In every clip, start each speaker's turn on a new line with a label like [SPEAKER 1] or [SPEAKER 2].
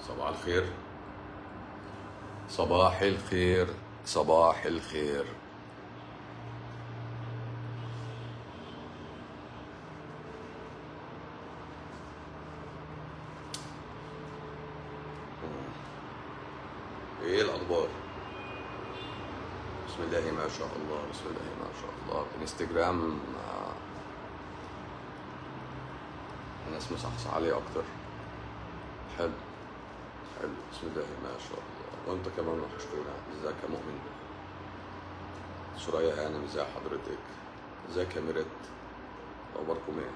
[SPEAKER 1] صباح الخير صباح الخير صباح الخير ايه الاخبار بسم الله ما شاء الله بسم الله ما شاء الله انستجرام آه، الناس مصحصح عليه اكتر حلو حلو بسم الله ما شاء الله وانت كمان وحشتونا ازيك يا مؤمن سوريا هانم ازي حضرتك ازيك يا ميرت اخباركم ايه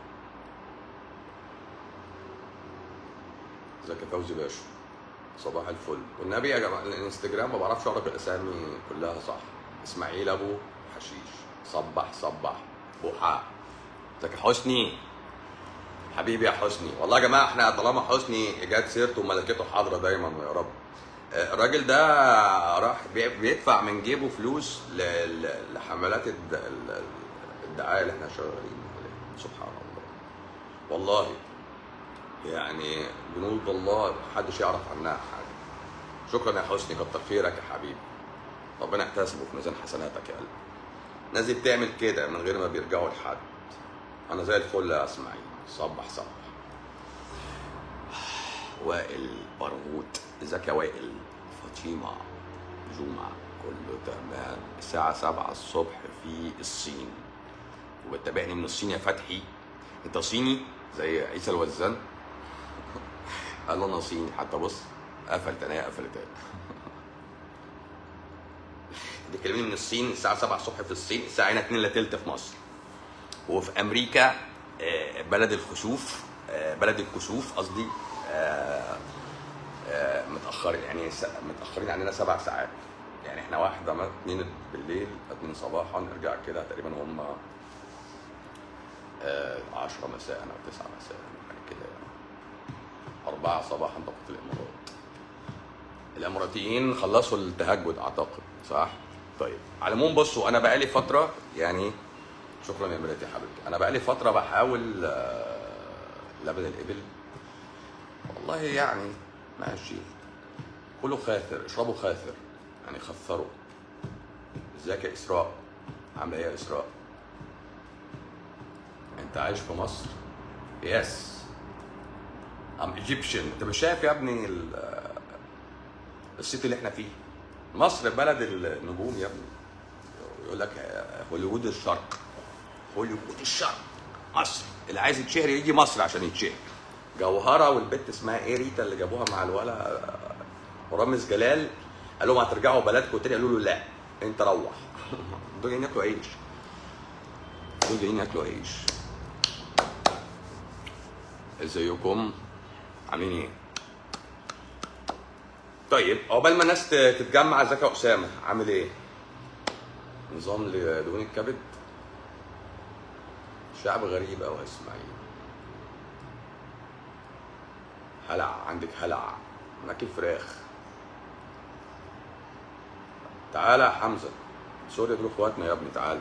[SPEAKER 1] ازيك يا فوزي باشا صباح الفل والنبي يا جماعه الانستجرام ما بعرفش اقرا الاسامي كلها صح اسماعيل ابو حشيش صبح صبح بوحة ازيك يا حسني حبيبي يا حسني والله يا جماعه احنا طالما حسني جت سيرته وملكته حاضره دايما يا رب آه، الراجل ده راح بي- بيدفع من جيبه فلوس ل- ل- لحملات الد- ال- الدعايه اللي احنا شغالين عليها سبحان الله والله يعني جنود الله محدش يعرف عنها حاجه شكرا يا حسني كتر خيرك يا حبيبي ربنا يحتسبه في ميزان حسناتك يا قلبي الناس دي بتعمل كده من غير ما بيرجعوا لحد انا زي الفل يا اسماعيل صبح صبح وائل برغوت ازيك يا وائل فاطمه جمعه كله تمام الساعه 7 الصبح في الصين وبتابعني من الصين يا فتحي انت صيني زي عيسى الوزان قال له انا صيني حتى بص قفل تانية قفل تاني بيكلمني من الصين الساعة 7 الصبح في الصين الساعة هنا 2 الا تلت في مصر وفي أمريكا آه، بلد الخسوف آه، بلد الكسوف قصدي آه، آه، متأخرين يعني س- متأخرين عننا سبع ساعات يعني احنا واحدة ما اتنين بالليل اتنين صباحا نرجع كده تقريبا هم آه، عشرة مساء أو تسعة مساء حاجة كده يعني. أربعة صباحا توقيت الإمارات الإماراتيين خلصوا التهجد أعتقد صح؟ طيب على العموم بصوا أنا بقالي فترة يعني شكرا يا مراتي يا حبيبتي أنا بقالي فترة بحاول آه، لبن الإبل والله يعني ماشي كلوا خاثر اشربوا خاثر يعني خثروا ازيك يا إسراء عاملة إيه يا إسراء؟ أنت عايش في مصر؟ يس ام ايجيبشن انت مش شايف يا ابني ال- الصيت اللي احنا فيه مصر بلد النجوم يا ابني يقول لك هوليوود الشرق هوليوود الشرق مصر اللي عايز يتشهر يجي مصر عشان يتشهر جوهره والبت اسمها ايه ريتا اللي جابوها مع الولا ورامز جلال قال لهم هترجعوا بلدكم تاني قالوا له لا انت روح دول جايين ياكلوا عيش دول جايين ياكلوا عيش ازيكم عاملين ايه طيب عقبال ما الناس ت- تتجمع ازيك يا اسامه عامل ايه نظام لدهون الكبد شعب غريب قوي يا اسماعيل هلع عندك هلع ناكل فراخ تعالى يا حمزه سوري دول اخواتنا يا ابني تعالى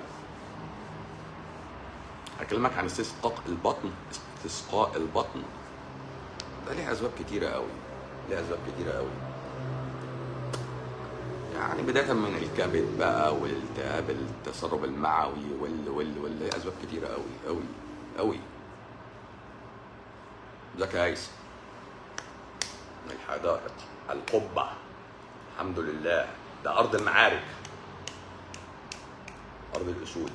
[SPEAKER 1] هكلمك عن استسقاء البطن استسقاء البطن ده ليه اسباب كتيره قوي ليه اسباب كتيره قوي يعني بدايه من الكبد بقى والالتهاب التسرب المعوي وال وال وال ليه اسباب كتيره قوي قوي قوي ازيك يا هيثم الحدائق القبه الحمد لله ده ارض المعارك ارض الاسود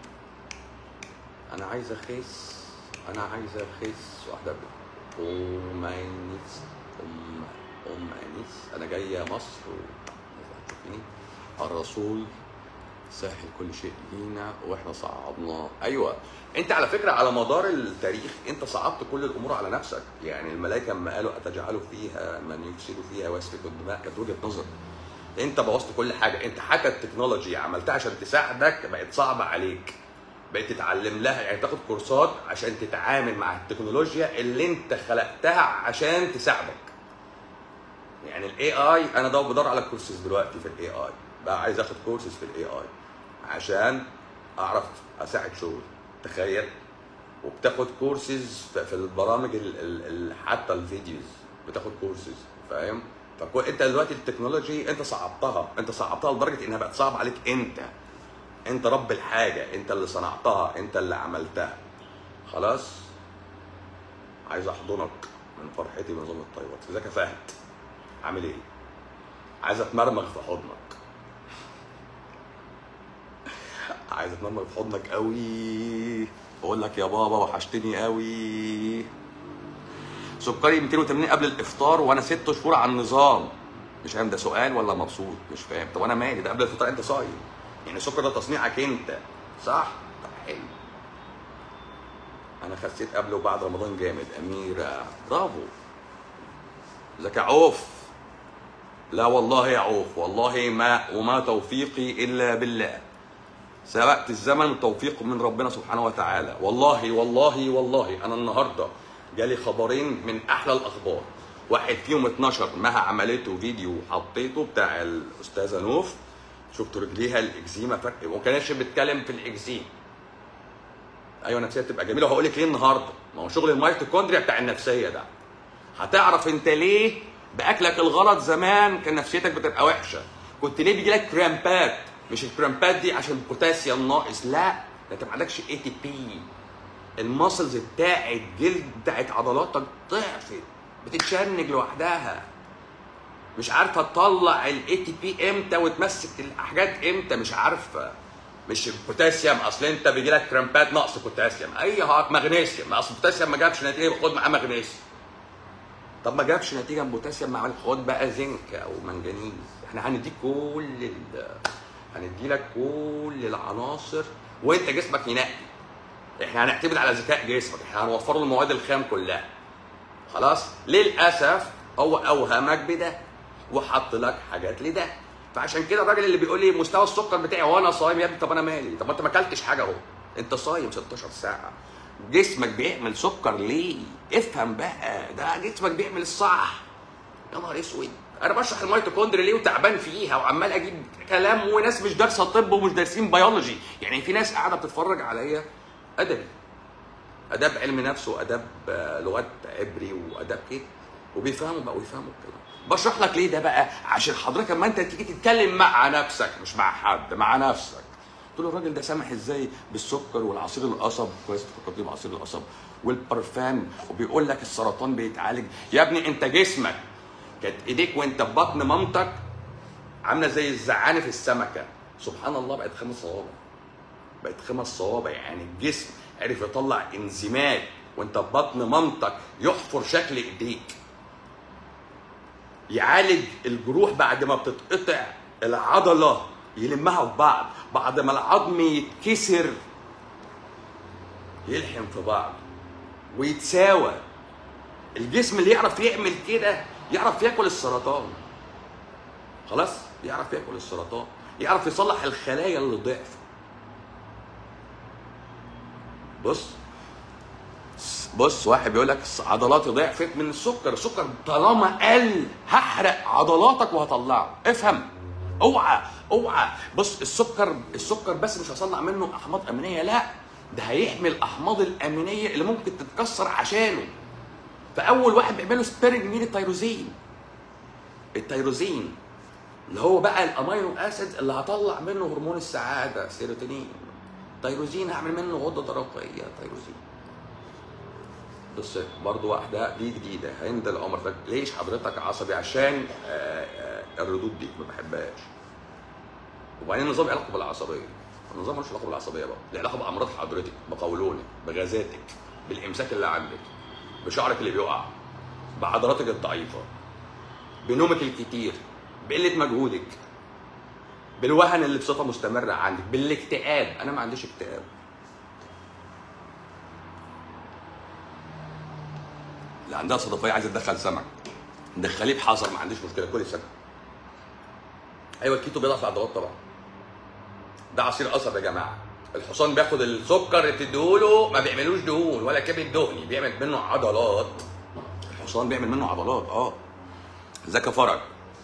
[SPEAKER 1] انا عايز اخس انا عايز اخس واحده ب- ام انيس ام ام انيس انا جايه مصر و... هتشوفيني الرسول سهل كل شيء لينا واحنا صعبناه ايوه انت على فكره على مدار التاريخ انت صعبت كل الامور على نفسك يعني الملائكه لما قالوا اتجعلوا فيها من يفسد فيها ويسفك الدماء كانت وجهه نظر انت بوظت كل حاجه انت حتى التكنولوجي عملتها عشان تساعدك بقت صعبه عليك بقيت تتعلم لها يعني تاخد كورسات عشان تتعامل مع التكنولوجيا اللي انت خلقتها عشان تساعدك يعني الاي اي انا ده بدور على كورسز دلوقتي في الاي اي بقى عايز اخد كورسز في الاي اي عشان اعرف اساعد شغل تخيل وبتاخد كورسز في في البرامج ال ال ال حتى الفيديوز بتاخد كورسز فاهم فكو انت دلوقتي التكنولوجي انت صعبتها انت صعبتها لدرجه انها بقت صعب عليك انت انت رب الحاجه انت اللي صنعتها انت اللي عملتها خلاص عايز احضنك من فرحتي بنظام الطيبات ازيك يا فهد عامل ايه عايز اتمرمغ في حضنك عايز اتمرمغ في حضنك قوي اقول لك يا بابا وحشتني قوي سكري 280 قبل الافطار وانا ست شهور على النظام مش فاهم ده سؤال ولا مبسوط مش فاهم طب انا مالي ده قبل الفطار انت صايم يعني السكر ده تصنيعك انت صح طب حلو انا خسيت قبل وبعد رمضان جامد اميره برافو ازيك يا عوف لا والله يا عوف والله ما وما توفيقي الا بالله سبقت الزمن توفيق من ربنا سبحانه وتعالى والله والله والله انا النهارده جالي خبرين من احلى الاخبار واحد فيهم اتنشر مها عملته فيديو حطيته بتاع الاستاذه نوف شفت رجليها الاكزيما فرق وما كانش بيتكلم في الاكزيما ايوه نفسيه تبقى جميله وهقول لك ليه النهارده ما هو شغل الميتوكوندريا بتاع النفسيه ده هتعرف انت ليه باكلك الغلط زمان كان نفسيتك بتبقى وحشه كنت ليه بيجي لك كرامبات مش الكرامبات دي عشان البوتاسيوم ناقص لا ده انت ما عندكش اي تي بي الماسلز بتاعت جلد بتاعت عضلاتك ضعفت بتتشنج لوحدها مش عارفه تطلع الاي تي بي امتى وتمسك الحاجات امتى مش عارفه مش البوتاسيوم اصل انت بيجي لك كرامبات نقص بوتاسيوم اي هاك مغنيسيوم اصل البوتاسيوم ما جابش نتيجه خد معاه مغنيسيوم طب ما جابش نتيجه بوتاسيوم مع خد بقى زنك او منجنيز احنا هنديك كل ال... هندي لك كل العناصر وانت جسمك ينقي احنا هنعتمد على ذكاء جسمك احنا هنوفر له المواد الخام كلها خلاص للاسف هو اوهمك بده وحط لك حاجات لده فعشان كده الراجل اللي بيقول لي مستوى السكر بتاعي وانا صايم يا ابني طب انا مالي طب ما انت ما اكلتش حاجه اهو انت صايم 16 ساعه جسمك بيعمل سكر ليه افهم بقى ده جسمك بيعمل الصح يا نهار اسود انا بشرح الميتوكوندريا ليه وتعبان فيها وعمال اجيب كلام وناس مش دارسه طب ومش دارسين بيولوجي يعني في ناس قاعده بتتفرج عليا ادبي اداب علم نفس واداب آه، لغات عبري واداب كده وبيفهموا بقى ويفهموا الكلام بشرح لك ليه ده بقى عشان حضرتك لما انت تيجي تتكلم مع نفسك مش مع حد مع نفسك تقول له الراجل ده سامح ازاي بالسكر والعصير القصب كويس فكرتني بعصير القصب والبرفان وبيقول لك السرطان بيتعالج يا ابني انت جسمك كانت ايديك وانت في بطن مامتك عامله زي الزعانف السمكه سبحان الله بقت خمس صوابع بقت خمس صوابع يعني الجسم عرف يطلع انزيمات وانت في بطن مامتك يحفر شكل ايديك يعالج الجروح بعد ما بتتقطع العضله يلمها في بعض بعد ما العظم يتكسر يلحم في بعض ويتساوى الجسم اللي يعرف يعمل كده يعرف ياكل السرطان خلاص يعرف ياكل السرطان يعرف يصلح الخلايا اللي ضعفت بص بص واحد بيقول لك عضلاتي ضعفت من السكر السكر طالما قل هحرق عضلاتك وهطلعه افهم اوعى اوعى بص السكر السكر بس مش هصنع منه احماض امينيه لا ده هيحمي الاحماض الامينيه اللي ممكن تتكسر عشانه فاول واحد بيعمله سبيرنج مين التيروزين التيروزين اللي هو بقى الامينو اسيد اللي هطلع منه هرمون السعاده سيروتونين تيروزين هعمل منه غده درقيه تيروزين بص برضو واحده دي جديده هند القمر ليش حضرتك عصبي عشان آه، آه، الردود دي ما بحبهاش وبعدين النظام له علاقه بالعصبيه النظام ملوش علاقه بالعصبيه بقى له علاقه بامراض حضرتك بقولونك بغازاتك بالامساك اللي عندك بشعرك اللي بيقع بعضلاتك الضعيفه بنومك الكتير بقله مجهودك بالوهن اللي بصفه مستمره عندك بالاكتئاب انا ما عنديش اكتئاب اللي عندها صدفيه عايزه تدخل سمك دخليه بحذر ما عنديش مشكله كل سمك ايوه الكيتو بيضعف العضلات طبعا ده عصير قصب يا جماعه الحصان بياخد السكر اللي بتديهوله ما بيعملوش دهون ولا كبد دهني بيعمل منه عضلات الحصان بيعمل منه عضلات اه ازيك يا فرج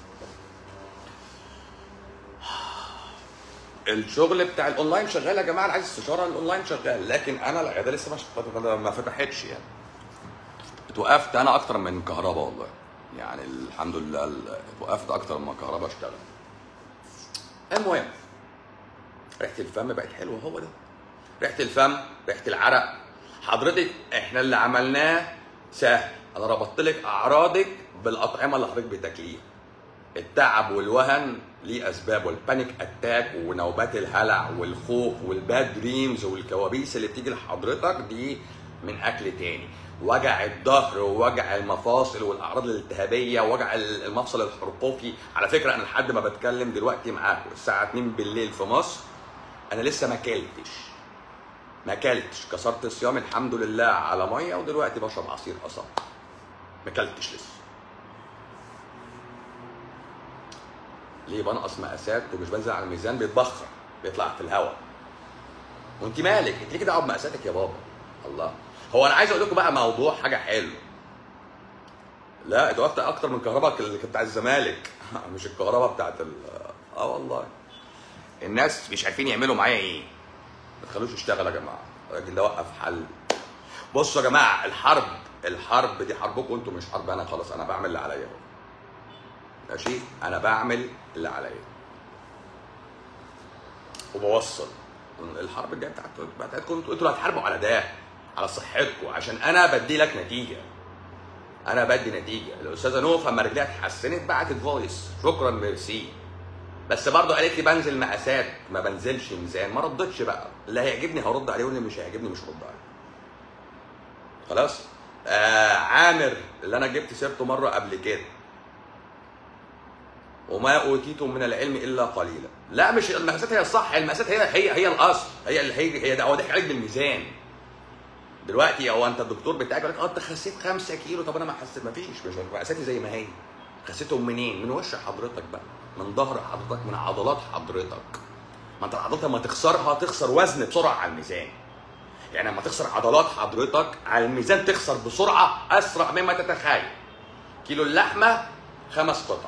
[SPEAKER 1] الشغل بتاع الاونلاين شغال يا جماعه اللي عايز استشاره الاونلاين شغال لكن انا العياده لسه مش ما فتحتش يعني اتوقفت انا اكتر من كهرباء والله يعني الحمد لله ال- وقفت اكتر ما كهرباء اشتغل المهم ريحه الفم بقت حلوه هو ده ريحه الفم ريحه العرق حضرتك احنا اللي عملناه سهل انا ربطت لك اعراضك بالاطعمه اللي حضرتك بتاكليها التعب والوهن ليه اسباب والبانيك اتاك ونوبات الهلع والخوف والباد دريمز والكوابيس اللي بتيجي لحضرتك دي من اكل تاني وجع الظهر ووجع المفاصل والاعراض الالتهابيه ووجع المفصل الحرقوقي على فكره انا لحد ما بتكلم دلوقتي معاكم الساعه 2 بالليل في مصر انا لسه ما اكلتش ما اكلتش كسرت الصيام الحمد لله على ميه ودلوقتي بشرب عصير قصب ما اكلتش لسه ليه بنقص مقاسات ومش بنزل على الميزان بيتبخر بيطلع في الهواء وانت مالك انت ليه كده دعوه بمقاساتك يا بابا الله هو انا عايز اقول لكم بقى موضوع حاجه حلوه لا ده وقت اكتر من كهرباء اللي كانت بتاع الزمالك مش الكهرباء بتاعت ال اه والله الناس مش عارفين يعملوا معايا ايه ما تخلوش يشتغل يا جماعه الراجل ده وقف حل بصوا يا جماعه الحرب الحرب دي حربكم انتوا مش حرب انا خلاص انا بعمل اللي عليا اهو ماشي انا بعمل اللي عليا وبوصل الحرب الجايه بتاعتكم بتاعتكم انتوا انتوا اللي هتحاربوا على ده على صحتكم عشان انا بدي لك نتيجه انا بدي نتيجه الاستاذه نوف لما رجليها اتحسنت بعتت فويس شكرا ميرسي بس برضه قالت لي بنزل مقاسات ما بنزلش ميزان ما ردتش بقى اللي هيعجبني هرد عليه واللي مش هيعجبني مش هرد عليه خلاص آه عامر اللي انا جبت سيرته مره قبل كده وما اوتيتم من العلم الا قليلا لا مش المقاسات هي الصح المقاسات هي هي هي الاصل هي اللي هي هي ده هو ضحك عليك بالميزان دلوقتي هو انت الدكتور بتاعك يقول لك اه انت خسيت 5 كيلو طب انا ما حسيت ما فيش مش مقاساتي زي ما هي خسيتهم منين؟ من وش حضرتك بقى من ظهر حضرتك من عضلات حضرتك ما انت العضلات لما تخسرها تخسر وزن بسرعه على الميزان يعني لما تخسر عضلات حضرتك على الميزان تخسر بسرعه اسرع مما تتخيل كيلو اللحمه خمس قطع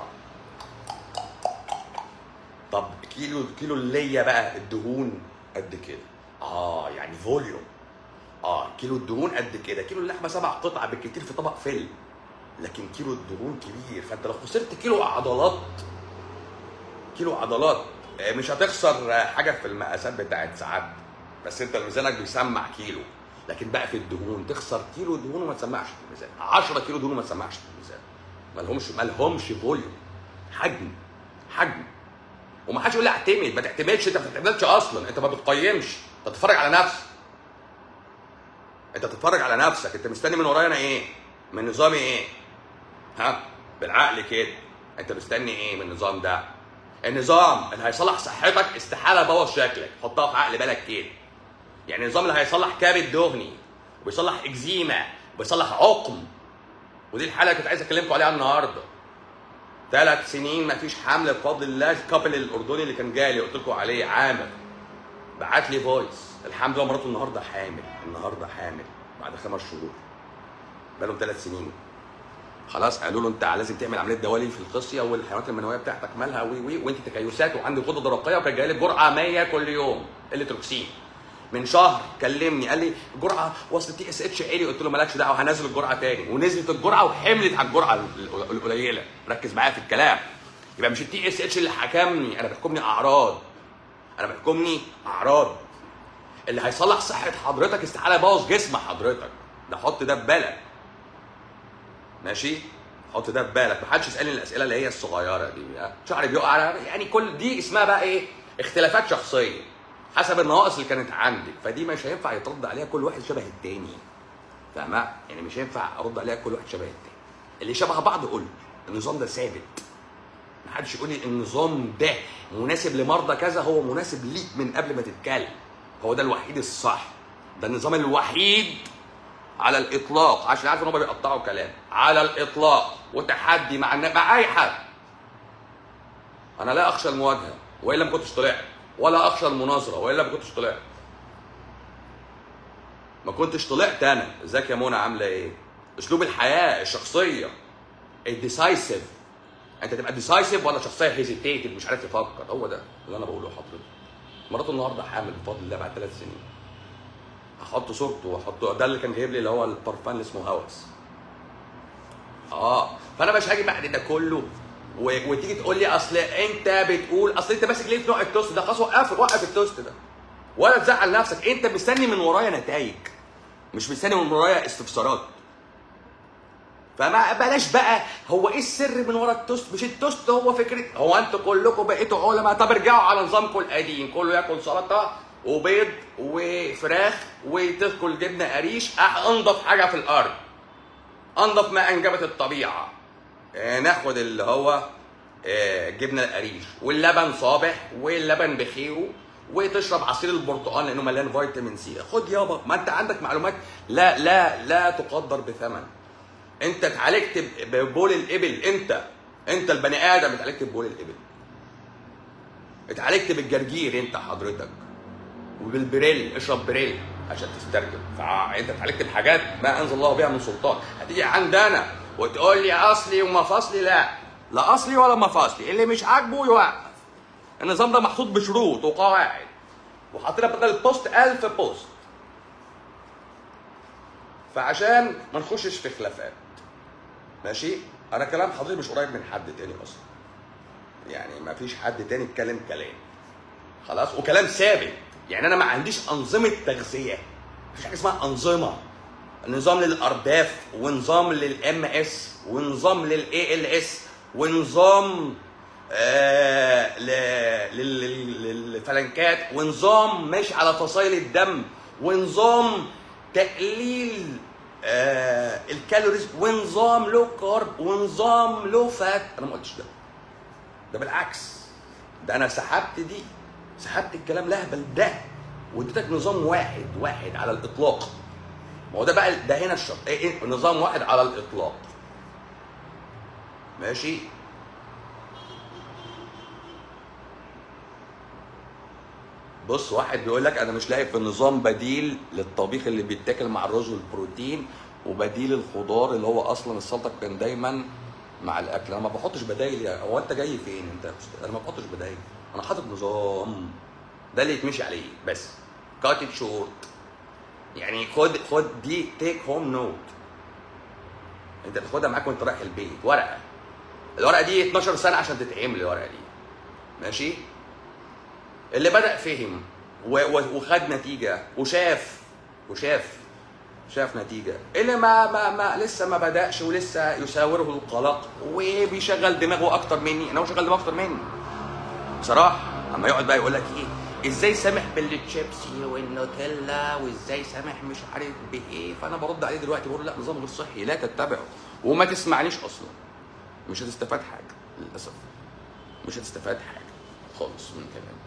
[SPEAKER 1] طب كيلو كيلو اللية بقى الدهون قد كده اه يعني فوليوم اه كيلو الدهون قد كده كيلو اللحمه سبع قطع بالكتير في طبق فيلم لكن كيلو الدهون كبير فانت لو خسرت كيلو عضلات كيلو عضلات آه، مش هتخسر آه، حاجه في المقاسات بتاعت ساعات بس انت ميزانك بيسمع كيلو لكن بقى في الدهون تخسر كيلو دهون وما تسمعش في الميزان 10 كيلو دهون وما تسمعش في الميزان مالهمش مالهمش فوليوم حجم حجم وما حدش يقول لي اعتمد ما تعتمدش انت ما بتعتمدش اصلا انت ما بتقيمش انت بتتفرج على نفسك انت بتتفرج على نفسك انت مستني من ورايا انا ايه من نظامي ايه ها بالعقل كده انت مستني ايه من النظام ده النظام اللي هيصلح صحتك استحاله يبوظ شكلك حطها في عقل بالك كده يعني النظام اللي هيصلح كبد دهني وبيصلح اكزيما وبيصلح عقم ودي الحاله اللي كنت عايز اكلمكم عليها النهارده ثلاث سنين ما فيش حمل بفضل الله الكابل الاردني اللي كان جاي لي قلت لكم عليه عامر بعت لي فويس الحمد لله مراته النهارده حامل النهارده حامل بعد خمس شهور بقالهم ثلاث سنين خلاص قالوا له انت لازم تعمل عمليه دوالي في الخصيه والحيوانات المنويه بتاعتك مالها وي وي وانت تكيسات وعندي غده درقيه وكان جاي لي جرعه 100 كل يوم التروكسين من شهر كلمني قال لي الجرعه وصلت تي اس اتش عالي قلت له مالكش دعوه هنزل الجرعه تاني ونزلت الجرعه وحملت على الجرعه ال- القليله ركز معايا في الكلام يبقى مش التي اس اتش اللي حكمني انا بيحكمني اعراض انا بيحكمني اعراض اللي هيصلح صحه حضرتك استحاله يبوظ جسم حضرتك ده حط ده في بالك ماشي حط ده في بالك محدش يسالني الاسئله اللي هي الصغيره دي ها؟ شعري بيقع يعني كل دي اسمها بقى ايه اختلافات شخصيه حسب النواقص اللي كانت عندك فدي مش هينفع يترد عليها كل واحد شبه التاني فاهمة؟ يعني مش هينفع ارد عليها كل واحد شبه التاني اللي شبه بعض قول النظام ده ثابت محدش يقول لي النظام ده مناسب لمرضى كذا هو مناسب ليك من قبل ما تتكلم هو ده الوحيد الصح ده النظام الوحيد على الاطلاق عشان عارف ان هم بيقطعوا كلام على الاطلاق وتحدي مع النا- مع اي حد انا لا اخشى المواجهه والا ما كنتش طلعت ولا اخشى المناظره والا ما كنتش طلعت ما كنتش طلعت انا ازيك يا منى عامله ايه اسلوب الحياه الشخصيه الديسايسيف انت تبقى ديسايسيف ولا شخصيه هيزيتيتد مش عارف تفكر هو ده اللي انا بقوله لحضرتك مراته النهارده حامل بفضل الله بعد ثلاث سنين هحط صورته واحطه ده اللي كان جايب لي اللي هو البارفان اللي اسمه هوس اه فانا مش هاجي بعد ده كله و... وتيجي تقول لي اصل انت بتقول اصل انت ماسك ليه في نوع التوست ده خلاص وقف وقف التوست ده ولا تزعل نفسك انت مستني من ورايا نتائج مش مستني من ورايا استفسارات فما بلاش بقى هو ايه السر من ورا التوست مش التوست هو فكره هو انتوا كلكم بقيتوا علماء طب ارجعوا على نظامكم القديم كله ياكل سلطه وبيض وفراخ وتاكل جبنه قريش انضف حاجه في الارض انضف ما انجبت الطبيعه آه، ناخد اللي هو آه، جبنه القريش واللبن صابح واللبن بخيره وتشرب عصير البرتقال لانه مليان فيتامين سي خد يابا ما انت عندك معلومات لا لا لا تقدر بثمن انت اتعالجت ببول الابل انت انت البني ادم اتعالجت ببول الابل اتعالجت بالجرجير انت حضرتك وبالبريل اشرب بريل عشان تسترجل فانت اتعالجت بحاجات ما انزل الله بها من سلطان هتيجي عندنا وتقول لي اصلي ومفاصلي لا لا اصلي ولا مفاصلي اللي مش عاجبه يوقف النظام ده محطوط بشروط وقواعد وحاطين بدل البوست 1000 بوست فعشان ما نخشش في خلافات ماشي انا كلام حضرتك مش قريب من حد تاني اصلا يعني ما فيش حد تاني اتكلم كلام خلاص وكلام ثابت يعني انا ما عنديش انظمه تغذيه مفيش حاجه اسمها انظمه نظام للارداف ونظام للام اس ونظام للاي ال اس ونظام آه ل- لل- لل- للفلنكات ونظام ماشي على فصائل الدم ونظام تقليل آه الكالوريز ونظام لو كارب ونظام لو فات انا ما قلتش ده ده بالعكس ده انا سحبت دي سحبت الكلام الاهبل ده واديتك نظام واحد واحد على الاطلاق ما هو ده بقى ده هنا الشرط ايه إيه؟ نظام واحد على الاطلاق ماشي بص واحد بيقول لك انا مش لاقي في النظام بديل للطبيخ اللي بيتاكل مع الرز والبروتين وبديل الخضار اللي هو اصلا السلطه كان دايما مع الاكل انا ما بحطش بدايل يا هو انت جاي فين انت يا أستاذ؟ انا ما بحطش بدايل انا حاطط نظام ده اللي يتمشي عليه بس كات شورت يعني خد خد دي تيك هوم نوت انت بتاخدها معاك وانت رايح البيت ورقه الورقه دي 12 سنه عشان تتعمل الورقه دي ماشي اللي بدا فهم و- و- وخد نتيجه وشاف وشاف شاف نتيجه اللي ما ما ما لسه ما بداش ولسه يساوره القلق وبيشغل دماغه اكتر مني انا هو شغال دماغه اكتر مني بصراحه اما يقعد بقى يقول لك ايه ازاي سامح بالتشيبسي والنوتيلا وازاي سامح مش عارف بايه فانا برد عليه دلوقتي بقول لا نظام غير صحي لا تتبعه وما تسمعنيش اصلا مش هتستفاد حاجه للاسف مش هتستفاد حاجه خالص من كلامي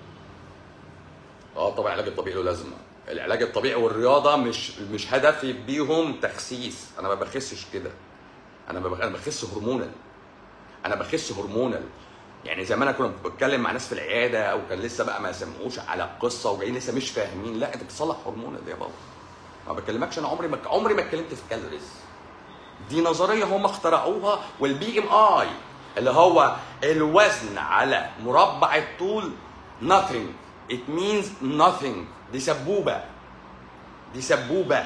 [SPEAKER 1] اه طبعا العلاج الطبيعي له لازمه العلاج الطبيعي والرياضه مش مش هدفي بيهم تخسيس انا ما بخسش كده انا ما بخ... انا بخس هرمونال انا بخس هرمونال يعني زمان انا كنت بتكلم مع ناس في العياده او كان لسه بقى ما سمعوش على القصه وجايين لسه مش فاهمين لا انت بتصلح هرمونال يا بابا ما بكلمكش انا عمري ما عمري ما اتكلمت في كالوريز دي نظريه هم اخترعوها والبي ام اي اللي هو الوزن على مربع الطول nothing it means nothing دي سبوبه دي سبوبه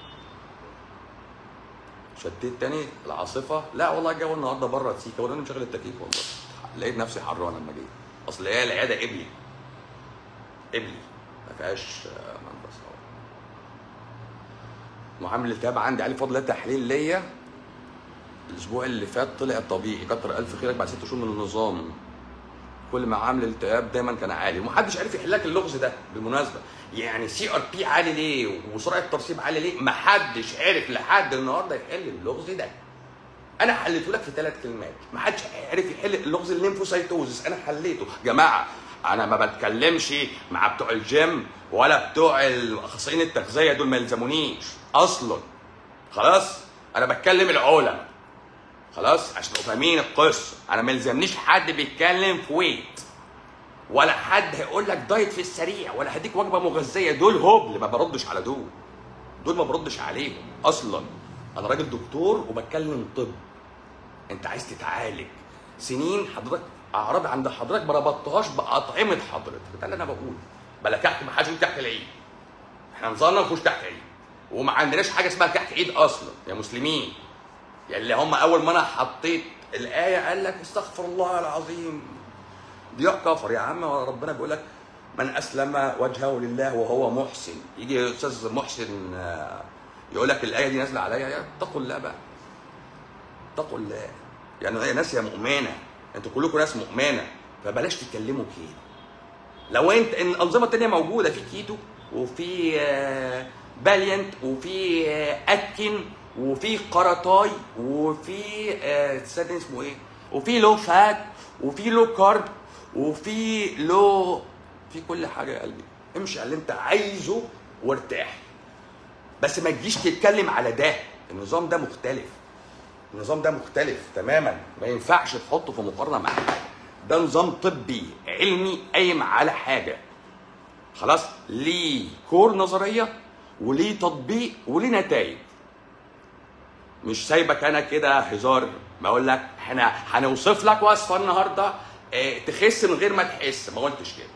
[SPEAKER 1] شديت تاني العاصفه لا والله الجو النهارده بره سيكا وانا مشغل التكييف والله لقيت نفسي حران لما جيت اصل هي العياده قبلي قبلي ما فيهاش آه، منبس معامل التهاب عندي عليه فضل الله تحليل ليا الاسبوع اللي فات طلع طبيعي كتر الف خيرك بعد ست شهور من النظام كل ما عامل التهاب دايما كان عالي ومحدش عرف يحل لك اللغز ده بالمناسبه يعني سي ار بي عالي ليه وسرعه ترسيب عالي ليه محدش عرف لحد النهارده يحل اللغز ده انا حليته لك في ثلاث كلمات محدش عرف يحل اللغز الليمفوسايتوزس انا حليته جماعه انا ما بتكلمش مع بتوع الجيم ولا بتوع الاخصائيين التغذيه دول ما يلزمونيش اصلا خلاص انا بتكلم العلماء خلاص عشان تبقوا فاهمين القصه انا ما يلزمنيش حد بيتكلم في ويت ولا حد هيقول لك دايت في السريع ولا هديك وجبه مغذيه دول هبل ما بردش على دول دول ما بردش عليهم اصلا انا راجل دكتور وبتكلم طب انت عايز تتعالج سنين حضرتك اعراض عند حضرتك ما ربطتهاش باطعمه حضرتك ده اللي انا بقوله بلا كحك ما حدش يقول كحك العيد احنا نظامنا ما فيهوش كحك عيد وما عندناش حاجه اسمها كحك عيد اصلا يا مسلمين يعني اللي هم اول ما انا حطيت الايه قال لك استغفر الله العظيم ضياء كفر يا عم ربنا بيقول لك من اسلم وجهه لله وهو محسن يجي استاذ محسن آه، يقول لك الايه دي نازله عليا يا اتقوا الله بقى اتقوا الله يعني هي ناس يا مؤمنه انتوا كلكم ناس مؤمنه فبلاش تتكلموا كده لو انت ان الانظمه التانيه موجوده في كيتو وفي آه، باليانت وفي آه، اتكن وفي قرطاي وفي آه، تصدق اسمه ايه وفي لو فات وفي لو كارب وفي لو في كل حاجه يا قلبي امشي على اللي انت عايزه وارتاح بس ما تجيش تتكلم على ده النظام ده مختلف النظام ده مختلف تماما ما ينفعش تحطه في مقارنه مع حاجه ده نظام طبي علمي قايم على حاجه خلاص ليه كور نظريه وليه تطبيق وليه نتائج مش سايبك انا كده هزار بقول لك احنا هنوصف لك وصفه النهارده اه تخس من غير ما تحس ما قلتش كده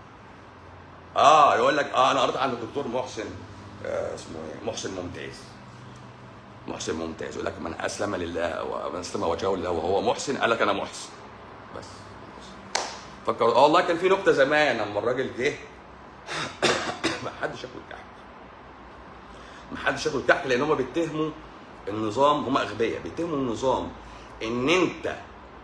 [SPEAKER 1] اه يقول لك اه انا قريت عن الدكتور محسن آه اسمه ايه محسن ممتاز محسن ممتاز يقول لك من اسلم لله ومن اسلم وجهه لله وهو محسن قال لك انا محسن بس فكر اه والله كان في نكته زمان لما الراجل جه ما حدش ياكل كحك ما حدش ياكل كحك لان هم بيتهموا النظام هم اغبياء بيتهموا النظام ان انت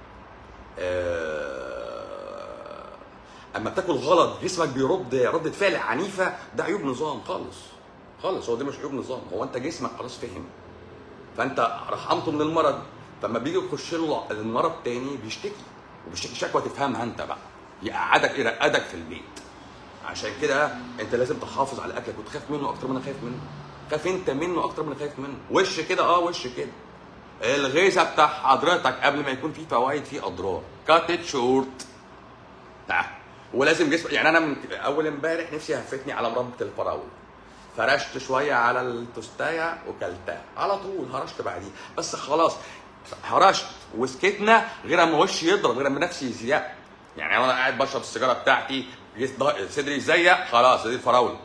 [SPEAKER 1] آه، اما بتاكل غلط جسمك بيرد ردة فعل عنيفه ده عيوب نظام خالص خالص هو ده مش عيوب نظام هو انت جسمك خلاص فهم فانت رحمته من المرض فلما بيجي يخش له المرض تاني بيشتكي وبيشتكي شكوى تفهمها انت بقى يقعدك يرقدك في البيت عشان كده انت لازم تحافظ على اكلك وتخاف منه اكتر ما انا خايف منه خاف انت منه اكتر ما انا خايف منه وش كده اه وش كده الغذاء بتاع حضرتك قبل ما يكون فيه فوائد فيه اضرار كاتت شورت ده ولازم جسم يعني انا من اول امبارح نفسي هفتني على مربى الفراوله فرشت شويه على التوستايه وكلتها على طول هرشت بعديه بس خلاص هرشت وسكتنا غير اما وشي يضرب غير اما نفسي يزيق يعني انا قاعد بشرب السيجاره بتاعتي جيت ض- صدري يزيق خلاص دي الفراوله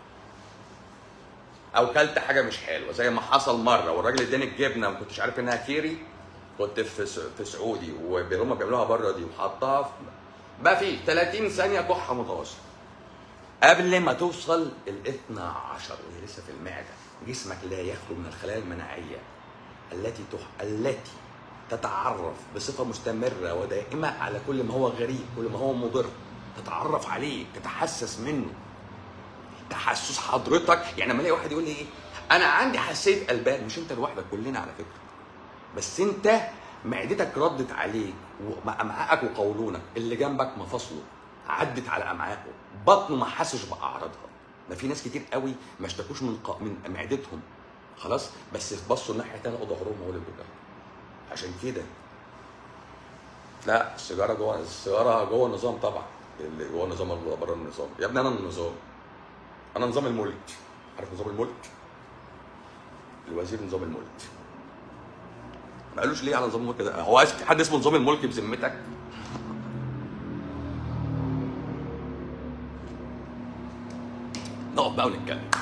[SPEAKER 1] او كلت حاجه مش حلوه زي ما حصل مره والراجل اداني الجبنه ما كنتش عارف انها كيري كنت في س- في سعودي وهم بيعملوها بره دي وحطها في بقى في 30 ثانيه كحه متواصله قبل ما توصل ال 12 وهي لسه في المعده جسمك لا يخلو من الخلايا المناعيه التي تح... التي تتعرف بصفه مستمره ودائمه على كل ما هو غريب كل ما هو مضر تتعرف عليه تتحسس منه تحسس حضرتك يعني لما الاقي واحد يقول لي ايه انا عندي حساسيه قلبان مش انت لوحدك كلنا على فكره بس انت معدتك ردت عليك وامعائك وقولونك اللي جنبك مفاصله عدت على امعائه بطنه ما حسش باعراضها ده في ناس كتير قوي ما اشتكوش من ق... من معدتهم خلاص بس بصوا الناحيه الثانيه لقوا ظهرهم هو اللي بيوجعهم عشان كده لا السيجاره جوه السيجاره جوه النظام طبعا اللي جوه النظام ولا بره النظام يا ابني انا النظام انا نظام الملك عارف نظام الملك الوزير نظام الملك ما قالوش ليه على نظام الملك ده هو عايز حد اسمه نظام الملك بذمتك نقعد بقى ونتكلم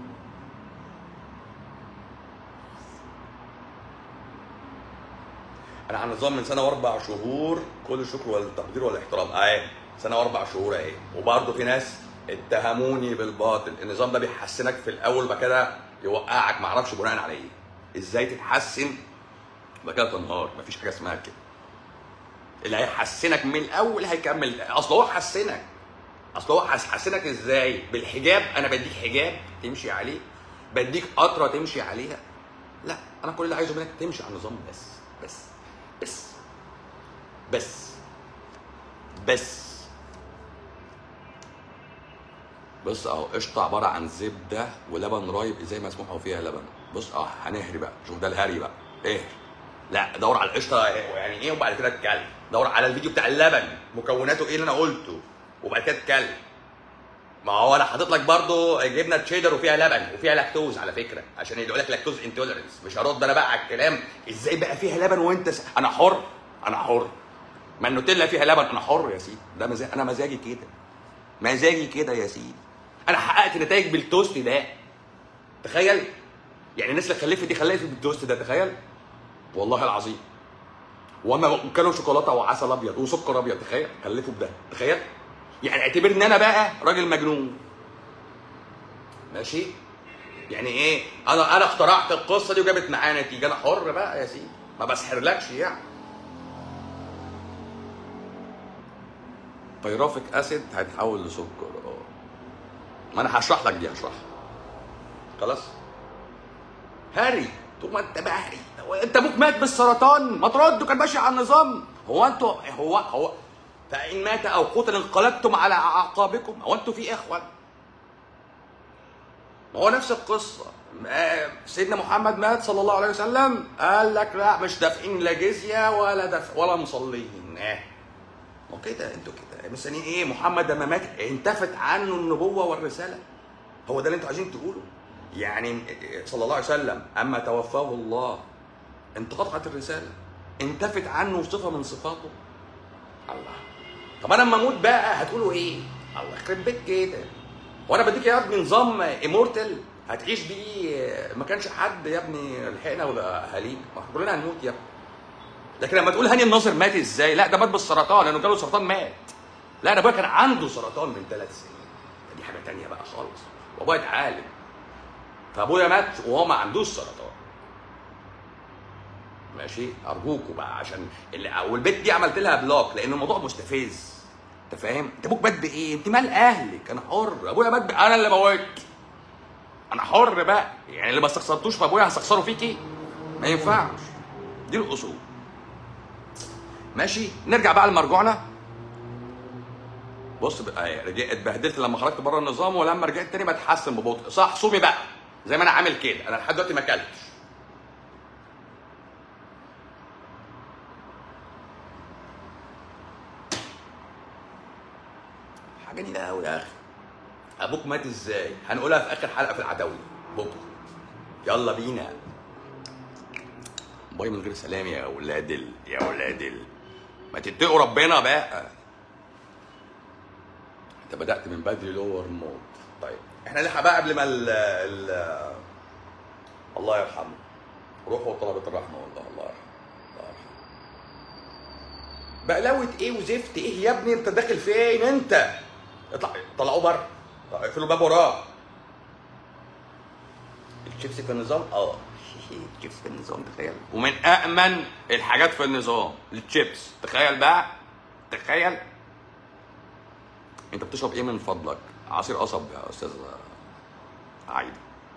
[SPEAKER 1] انا على نظام من سنه واربع شهور كل الشكر والتقدير والاحترام اهي سنه واربع شهور اهي وبرضه في ناس اتهموني بالباطل النظام ده بيحسنك في الاول بعد كده يوقعك معرفش بناء على ايه ازاي تتحسن بعد كده تنهار مفيش حاجه اسمها كده اللي هيحسنك من الاول هيكمل اصل هو حسنك اصل هو حس- حسنك ازاي بالحجاب انا بديك حجاب تمشي عليه بديك قطره تمشي عليها لا انا كل اللي عايزه منك تمشي على النظام بس بس بس بس بس بص اهو قشطه عباره عن زبده ولبن رايب ازاي مسموح فيها لبن بص اه هنهري بقى شوف ده الهري بقى اهري لا دور على القشطه يعني ايه وبعد كده اتكلم دور على الفيديو بتاع اللبن مكوناته ايه اللي انا قلته وبعد كده اتكلم ما هو انا حاطط لك برضه جبنه تشيدر وفيها لبن وفيها لاكتوز على فكره عشان يدعوا لك لاكتوز انتولرنس مش هرد انا بقى على الكلام ازاي بقى فيها لبن وانت س... انا حر انا حر ما النوتيلا فيها لبن انا حر يا سيدي ده مزاج انا مزاجي كده مزاجي كده يا سيدي انا حققت نتائج بالتوست ده تخيل يعني الناس اللي خلفت دي خلفت بالتوست ده تخيل والله العظيم وما كانوا شوكولاته وعسل ابيض وسكر ابيض تخيل خلفوا بده تخيل يعني اعتبر ان انا بقى راجل مجنون ماشي يعني ايه انا انا اخترعت القصه دي وجابت معايا نتيجه انا حر بقى يا سيدي ما بسحرلكش يعني بيرافيك اسيد هيتحول لسكر اه ما انا هشرح لك دي هشرحها خلاص هاري طول ما انت بقى هاري هو انت ابوك مات بالسرطان ما ترده كان ماشي على النظام هو انتوا هو هو فان مات او قتل انقلبتم على اعقابكم هو انتوا في اخوه ما هو نفس القصه آه، سيدنا محمد مات صلى الله عليه وسلم قال لك لا مش دافعين لا جزيه ولا دفع ولا مصلين اه ما هو كده انتوا كده مستنيين ايه محمد لما مات انتفت عنه النبوه والرساله هو ده اللي انتوا عايزين تقوله يعني صلى الله عليه وسلم اما توفاه الله انقطعت الرساله انتفت عنه صفه من صفاته الله طب انا لما اموت بقى هتقولوا ايه الله يخرب بيت كده وانا بديك يا ابني نظام امورتال هتعيش بيه ما كانش حد يا ابني لحقنا ولا اهالينا ما إحنا كلنا هنموت يا ابني لكن لما تقول هاني الناصر مات ازاي لا ده مات بالسرطان لانه جاله سرطان مات لا انا ابويا كان عنده سرطان من ثلاث سنين دي حاجه تانية بقى خالص وابويا اتعالج فابويا مات وهو ما عندوش سرطان ماشي ارجوكوا بقى عشان اللي والبيت دي عملت لها بلوك لان الموضوع مستفز انت فاهم انت ابوك مات بايه انت مال اهلك انا حر ابويا مات ب- انا اللي موت انا حر بقى يعني اللي ما استخسرتوش في ابويا هستخسره فيكي ما ينفعش دي الاصول ماشي نرجع بقى لمرجوعنا بص بقى رجعت اتبهدلت لما خرجت بره النظام ولما رجعت تاني بتحسن ببطء صح صومي بقى زي ما انا عامل كده انا لحد دلوقتي ما اكلتش حاجه جميله قوي يا اخي ابوك مات ازاي هنقولها في اخر حلقه في العتاوله بكره يلا بينا باي من غير سلام يا اولاد ال... يا اولاد ال... ما تتقوا ربنا بقى انت بدات من بدري لور مود طيب احنا نلحق بقى قبل ما ال... ال... الله يرحمه روحوا طلبة الرحمة والله الله يرحمه الله يرحمه بقلاوة ايه وزفت ايه يا ابني انت داخل فين انت اطلع طلعوه بره طلع- اقفلوا الباب وراه الشيبسي في النظام اه الشيبسي في النظام تخيل ومن أأمن الحاجات في النظام الشيبس تخيل بقى تخيل انت بتشرب ايه من فضلك عصير قصب يا استاذ عايده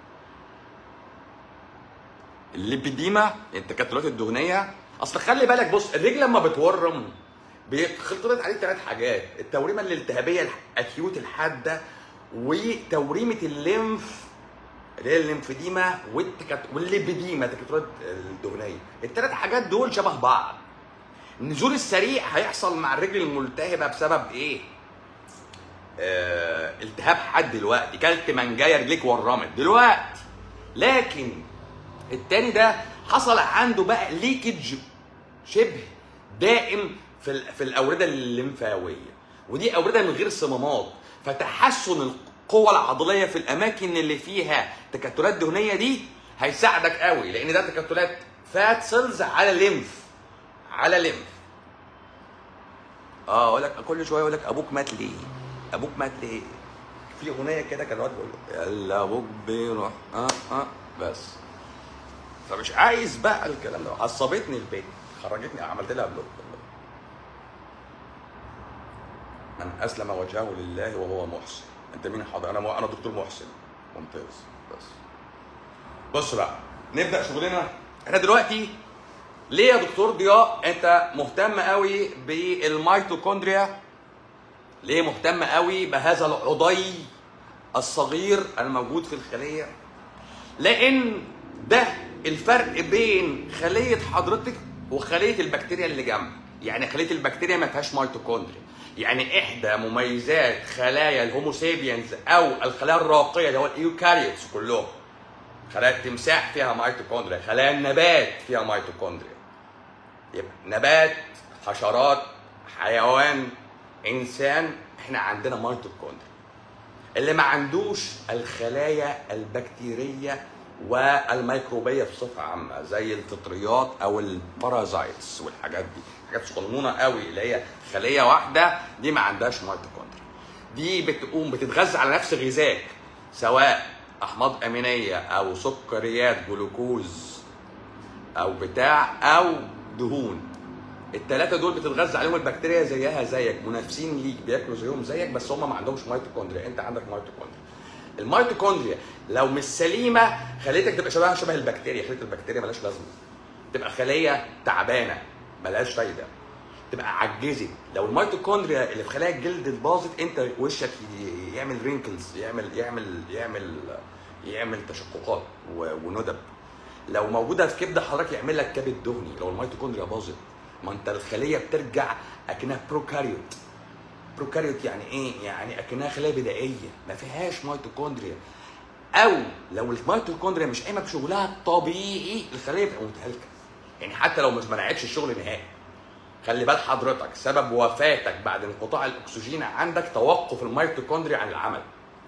[SPEAKER 1] الليبيديما التكتلات الدهنيه اصل خلي بالك بص الرجل لما بتورم بيختلط عليه ثلاث حاجات التوريمه الالتهابيه الاكيوت الحاده وتوريمه الليمف اللي هي الليمفديما والتكت... والليبيديما التكتلات الدهنيه الثلاث حاجات دول شبه بعض النزول السريع هيحصل مع الرجل الملتهبه بسبب ايه آه، التهاب حاد دلوقتي كلت منجايه رجليك ورمت دلوقتي لكن التاني ده حصل عنده بقى ليكج شبه دائم في ال- في الاورده الليمفاويه ودي اورده من غير صمامات فتحسن القوه العضليه في الاماكن اللي فيها تكتلات دهنيه دي هيساعدك قوي لان ده تكتلات فات سيلز على ليمف على ليمف اه اقول لك كل شويه يقول لك ابوك مات ليه؟ ابوك مات ليه؟ في اغنيه كده كان الواد بيقول له، يلا ابوك بيروح اه اه بس فمش عايز بقى الكلام ده عصبتني البيت خرجتني عملت لها بلوك من اسلم وجهه لله وهو محسن انت مين حاضر انا مو... انا دكتور محسن ممتاز بس بص بقى نبدا شغلنا احنا دلوقتي ليه يا دكتور ضياء انت مهتم قوي بالميتوكوندريا ليه مهتم قوي بهذا العضي الصغير الموجود في الخليه لان ده الفرق بين خليه حضرتك وخليه البكتيريا اللي جنبك يعني خليه البكتيريا ما فيهاش ميتوكوندريا يعني احدى مميزات خلايا الهومو سيبينز او الخلايا الراقيه اللي هو الايوكاريوتس كلهم خلايا التمساح فيها ميتوكوندريا خلايا النبات فيها ميتوكوندريا يبقى نبات حشرات حيوان انسان احنا عندنا ميتوكوندريا اللي ما عندوش الخلايا البكتيريه والميكروبيه بصفه عامه زي الفطريات او البارازايتس والحاجات دي حاجات صغنونه قوي اللي هي خليه واحده دي ما عندهاش ميتوكوندريا دي بتقوم بتتغذى على نفس غذاك سواء احماض امينيه او سكريات جلوكوز او بتاع او دهون الثلاثه دول بتتغذى عليهم البكتيريا زيها زيك منافسين ليك بياكلوا زيهم زيك بس هم ما عندهمش ميتوكوندريا انت عندك ميتوكوندريا الميتوكوندريا لو مش سليمه خليتك تبقى شبهها شبه البكتيريا خليه البكتيريا ملهاش لازمه تبقى خليه تعبانه ملهاش فايده تبقى عجزت لو الميتوكوندريا اللي في خلايا الجلد باظت انت وشك ي- يعمل رينكلز يعمل يعمل يعمل يعمل تشققات و- وندب لو موجوده في كبد حضرتك يعمل لك كبد دهني لو الميتوكوندريا باظت ما انت الخليه بترجع اكنها بروكاريوت بروكاريوت يعني ايه؟ يعني اكنها خلايا بدائيه ما فيهاش ميتوكوندريا او لو الميتوكوندريا مش قايمه بشغلها الطبيعي الخليه بتبقى متهالكه يعني حتى لو مش منعتش الشغل نهائي خلي بال حضرتك سبب وفاتك بعد انقطاع الاكسجين عندك توقف الميتوكوندريا عن العمل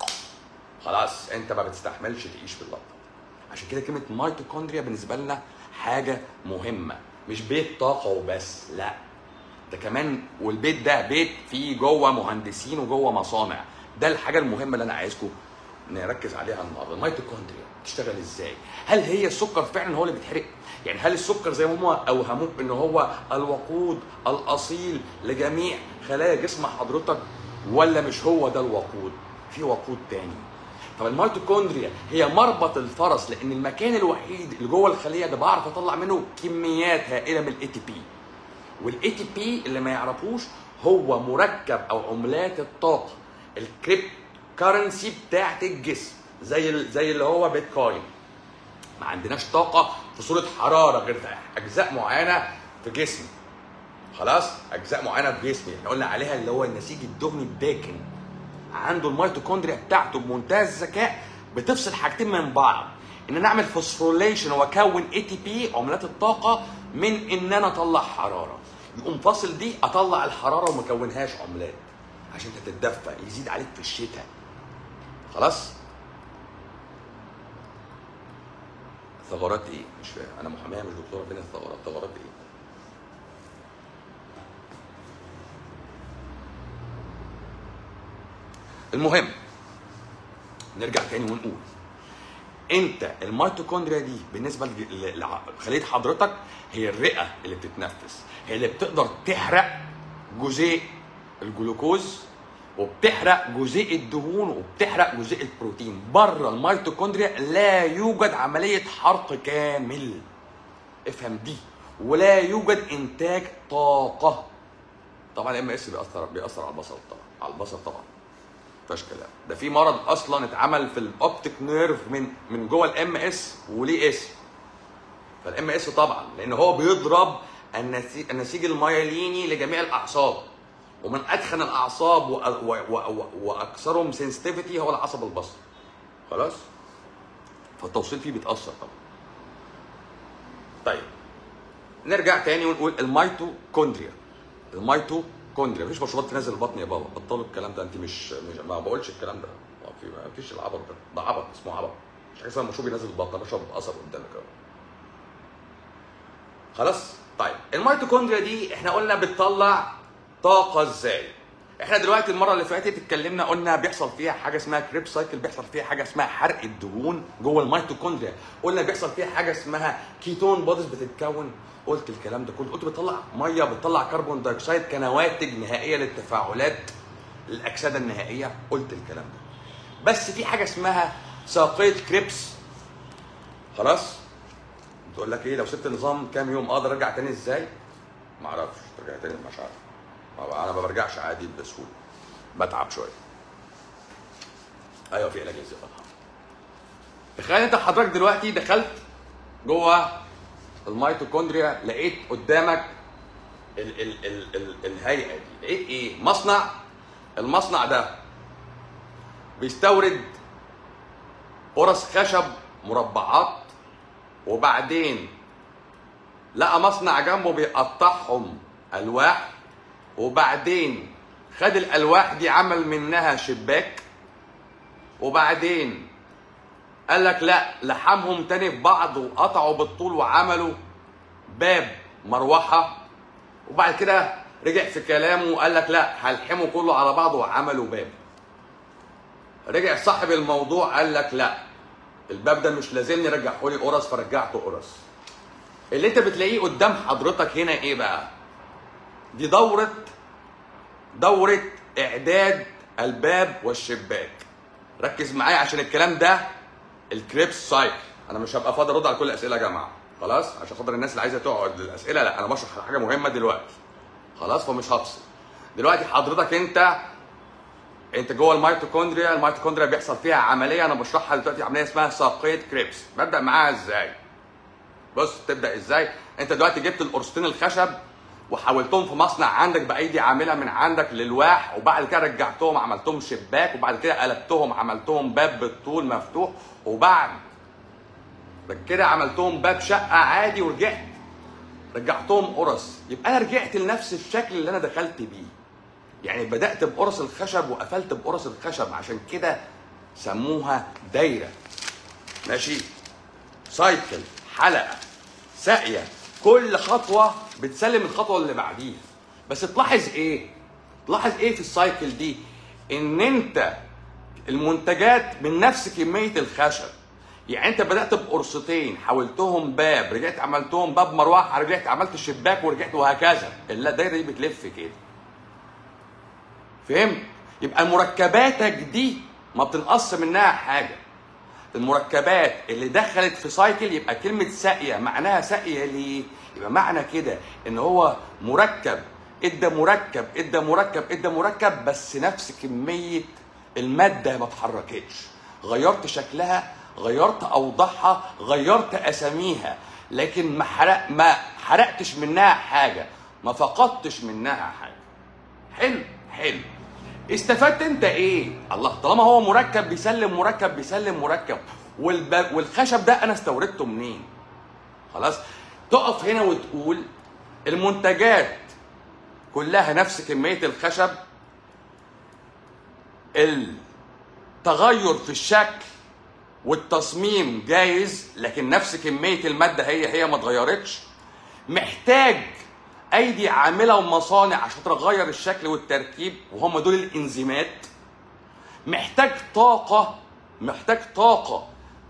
[SPEAKER 1] خلاص انت ما بتستحملش تعيش في اللقطه عشان كده كلمه ميتوكوندريا بالنسبه لنا حاجه مهمه مش بيت طاقه وبس لا ده كمان والبيت ده بيت فيه جوه مهندسين وجوه مصانع ده الحاجه المهمه اللي انا عايزكم نركز عليها النهارده الميتوكوندريا بتشتغل ازاي هل هي السكر فعلا هو اللي بيتحرق يعني هل السكر زي ما هم اوهموك ان هو الوقود الاصيل لجميع خلايا جسم حضرتك ولا مش هو ده الوقود في وقود تاني طب الميتوكوندريا هي مربط الفرس لان المكان الوحيد اللي جوه الخليه ده بعرف اطلع منه كميات هائله من الاي تي بي والاي تي بي اللي ما يعرفوش هو مركب او عملات الطاقه الكريبت كرنسي بتاعت الجسم زي ال- زي اللي هو بيتكوين ما عندناش طاقه في صوره حراره غير في اجزاء معينه في جسمي خلاص اجزاء معينه في جسمي احنا قلنا عليها اللي هو النسيج الدهني الداكن عنده الميتوكوندريا بتاعته بمنتهى الذكاء بتفصل حاجتين من بعض ان انا اعمل فوسفوريليشن واكون اي تي بي عملات الطاقه من ان انا اطلع حراره يقوم فاصل دي اطلع الحراره وما اكونهاش عملات عشان تتدفى يزيد عليك في الشتاء خلاص ثغرات ايه مش فاهم انا محاميه مش دكتوره فين الثغرات ثغرات ايه المهم نرجع تاني ونقول انت الميتوكوندريا دي بالنسبه لج- ل- لخليه حضرتك هي الرئه اللي بتتنفس هي اللي بتقدر تحرق جزيء الجلوكوز وبتحرق جزيء الدهون وبتحرق جزيء البروتين بره الميتوكوندريا لا يوجد عمليه حرق كامل افهم دي ولا يوجد انتاج طاقه طبعا الام اس بيأثر بيأثر على البصر طبعا على البصر طبعا مفيهاش كلام ده في مرض اصلا اتعمل في الاوبتيك نيرف من من جوه الام اس وليه اسم فالام اس طبعا لان هو بيضرب النسيج, النسيج المياليني لجميع الاعصاب ومن ادخن الاعصاب و- و- و- و- واكثرهم سنسيتيفيتي هو العصب البصري خلاص فالتوصيل فيه بيتاثر طبعا طيب نرجع تاني ونقول الميتوكوندريا الميتوكوندريا مفيش مشروبات تنزل البطن يا بابا بطلوا الكلام ده انت مش, مش ما بقولش الكلام ده ما في ما فيش العبط ده ده عبط اسمه عبط مش حاجه اسمها مشروب ينزل البطن أنا بشرب قصب قدامك اهو خلاص طيب الميتوكوندريا دي احنا قلنا بتطلع طاقه ازاي احنا دلوقتي المره اللي فاتت اتكلمنا قلنا بيحصل فيها حاجه اسمها كريب سايكل بيحصل فيها حاجه اسمها حرق الدهون جوه الميتوكوندريا قلنا بيحصل فيها حاجه اسمها كيتون بوديز بتتكون قلت الكلام ده كله قلت بتطلع ميه بتطلع كربون دايوكسيد كنواتج نهائيه للتفاعلات الاكسده النهائيه قلت الكلام ده بس في حاجه اسمها ساقيه كريبس خلاص تقول لك ايه لو سبت النظام كام يوم اقدر ارجع تاني ازاي؟ ما اعرفش ارجع تاني مش عارف ما- انا ما برجعش عادي بسهوله بتعب شويه ايوه في علاج للزئبق تخيل انت حضرتك دلوقتي دخلت جوه الميتوكوندريا لقيت قدامك ال ال ال ال الهيئه دي لقيت ايه مصنع المصنع ده بيستورد قرص خشب مربعات وبعدين لقى مصنع جنبه بيقطعهم الواح وبعدين خد الالواح دي عمل منها شباك وبعدين قال لك لا لحمهم تاني في بعض وقطعوا بالطول وعملوا باب مروحه وبعد كده رجع في كلامه وقال لك لا هلحمه كله على بعضه وعملوا باب رجع صاحب الموضوع قال لك لا الباب ده مش لازمني رجعه لي قرص فرجعته قرص اللي انت بتلاقيه قدام حضرتك هنا ايه بقى دي دورة دورة اعداد الباب والشباك ركز معايا عشان الكلام ده الكريبس سايكل انا مش هبقى فاضي ارد على كل الاسئله يا جماعه خلاص عشان خاطر الناس اللي عايزه تقعد للاسئله لا انا بشرح حاجه مهمه دلوقتي خلاص فمش هفصل دلوقتي حضرتك انت انت جوه الميتوكوندريا الميتوكوندريا بيحصل فيها عمليه انا بشرحها دلوقتي عمليه اسمها ساقيه كريبس ببدا معاها ازاي بص تبدا ازاي انت دلوقتي جبت القرصتين الخشب وحولتهم في مصنع عندك بايدي عامله من عندك للواح وبعد كده رجعتهم عملتهم شباك وبعد كده قلبتهم عملتهم باب بالطول مفتوح وبعد كده عملتهم باب شقه عادي ورجعت رجعتهم قرص يبقى انا رجعت لنفس الشكل اللي انا دخلت بيه يعني بدات بقرص الخشب وقفلت بقرص الخشب عشان كده سموها دايره ماشي سايكل حلقه ساقيه كل خطوه بتسلم الخطوه اللي بعديها بس تلاحظ ايه تلاحظ ايه في السايكل دي ان انت المنتجات من نفس كميه الخشب يعني انت بدات بقرصتين حولتهم باب رجعت عملتهم باب مروحه رجعت عملت الشباك ورجعت وهكذا الدايره دي بتلف كده فهمت يبقى مركباتك دي ما بتنقص منها حاجه المركبات اللي دخلت في سايكل يبقى كلمه ساقيه معناها ساقيه ليه يبقى معنى كده ان هو مركب ادى مركب ادى مركب ادى مركب بس نفس كميه الماده ما اتحركتش غيرت شكلها غيرت اوضاعها غيرت اساميها لكن ما حرق ما حرقتش منها حاجه ما فقدتش منها حاجه حلو حلو استفدت انت ايه الله طالما هو مركب بيسلم مركب بيسلم مركب والب... والخشب ده انا استوردته منين خلاص تقف هنا وتقول المنتجات كلها نفس كميه الخشب التغير في الشكل والتصميم جايز لكن نفس كميه الماده هي هي ما اتغيرتش محتاج ايدي عامله ومصانع عشان تغير الشكل والتركيب وهم دول الانزيمات محتاج طاقه محتاج طاقه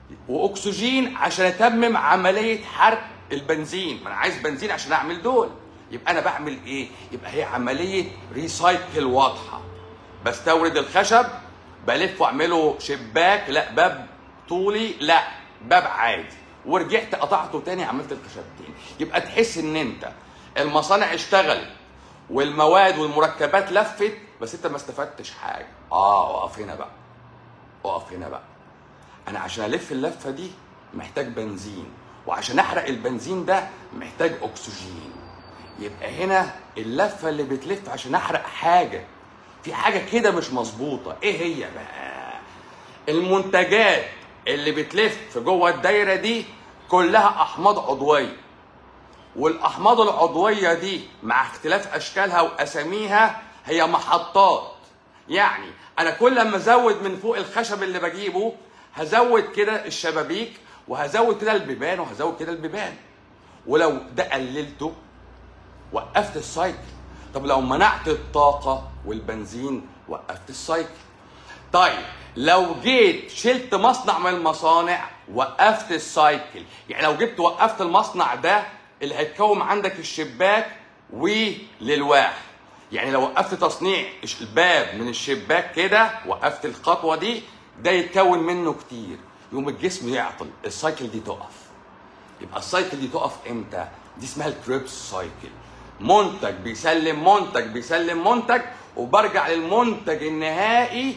[SPEAKER 1] واكسجين عشان اتمم عمليه حرق البنزين ما انا عايز بنزين عشان اعمل دول يبقى انا بعمل ايه يبقى هي عمليه ريسايكل واضحه بستورد الخشب بلف واعمله شباك لا باب طولي لا باب عادي ورجعت قطعته تاني عملت الخشب تاني يبقى تحس ان انت المصانع اشتغلت والمواد والمركبات لفت بس انت ما استفدتش حاجه اه اقف هنا بقى اقف هنا بقى انا عشان الف اللفه دي محتاج بنزين وعشان احرق البنزين ده محتاج اكسجين يبقى هنا اللفه اللي بتلف عشان احرق حاجه في حاجه كده مش مظبوطه ايه هي بقى المنتجات اللي بتلف جوه الدايره دي كلها احماض عضويه والاحماض العضويه دي مع اختلاف اشكالها واساميها هي محطات يعني انا كل لما ازود من فوق الخشب اللي بجيبه هزود كده الشبابيك وهزود كده البيبان وهزود كده البيبان ولو ده قللته وقفت السايكل طب لو منعت الطاقه والبنزين وقفت السايكل طيب لو جيت شلت مصنع من المصانع وقفت السايكل يعني لو جبت وقفت المصنع ده اللي هيتكون عندك الشباك وللواح يعني لو وقفت تصنيع الباب من الشباك كده وقفت الخطوه دي ده يتكون منه كتير يقوم الجسم يعطل السايكل دي تقف يبقى السايكل دي تقف امتى دي اسمها الكريبس سايكل منتج بيسلم منتج بيسلم منتج وبرجع للمنتج النهائي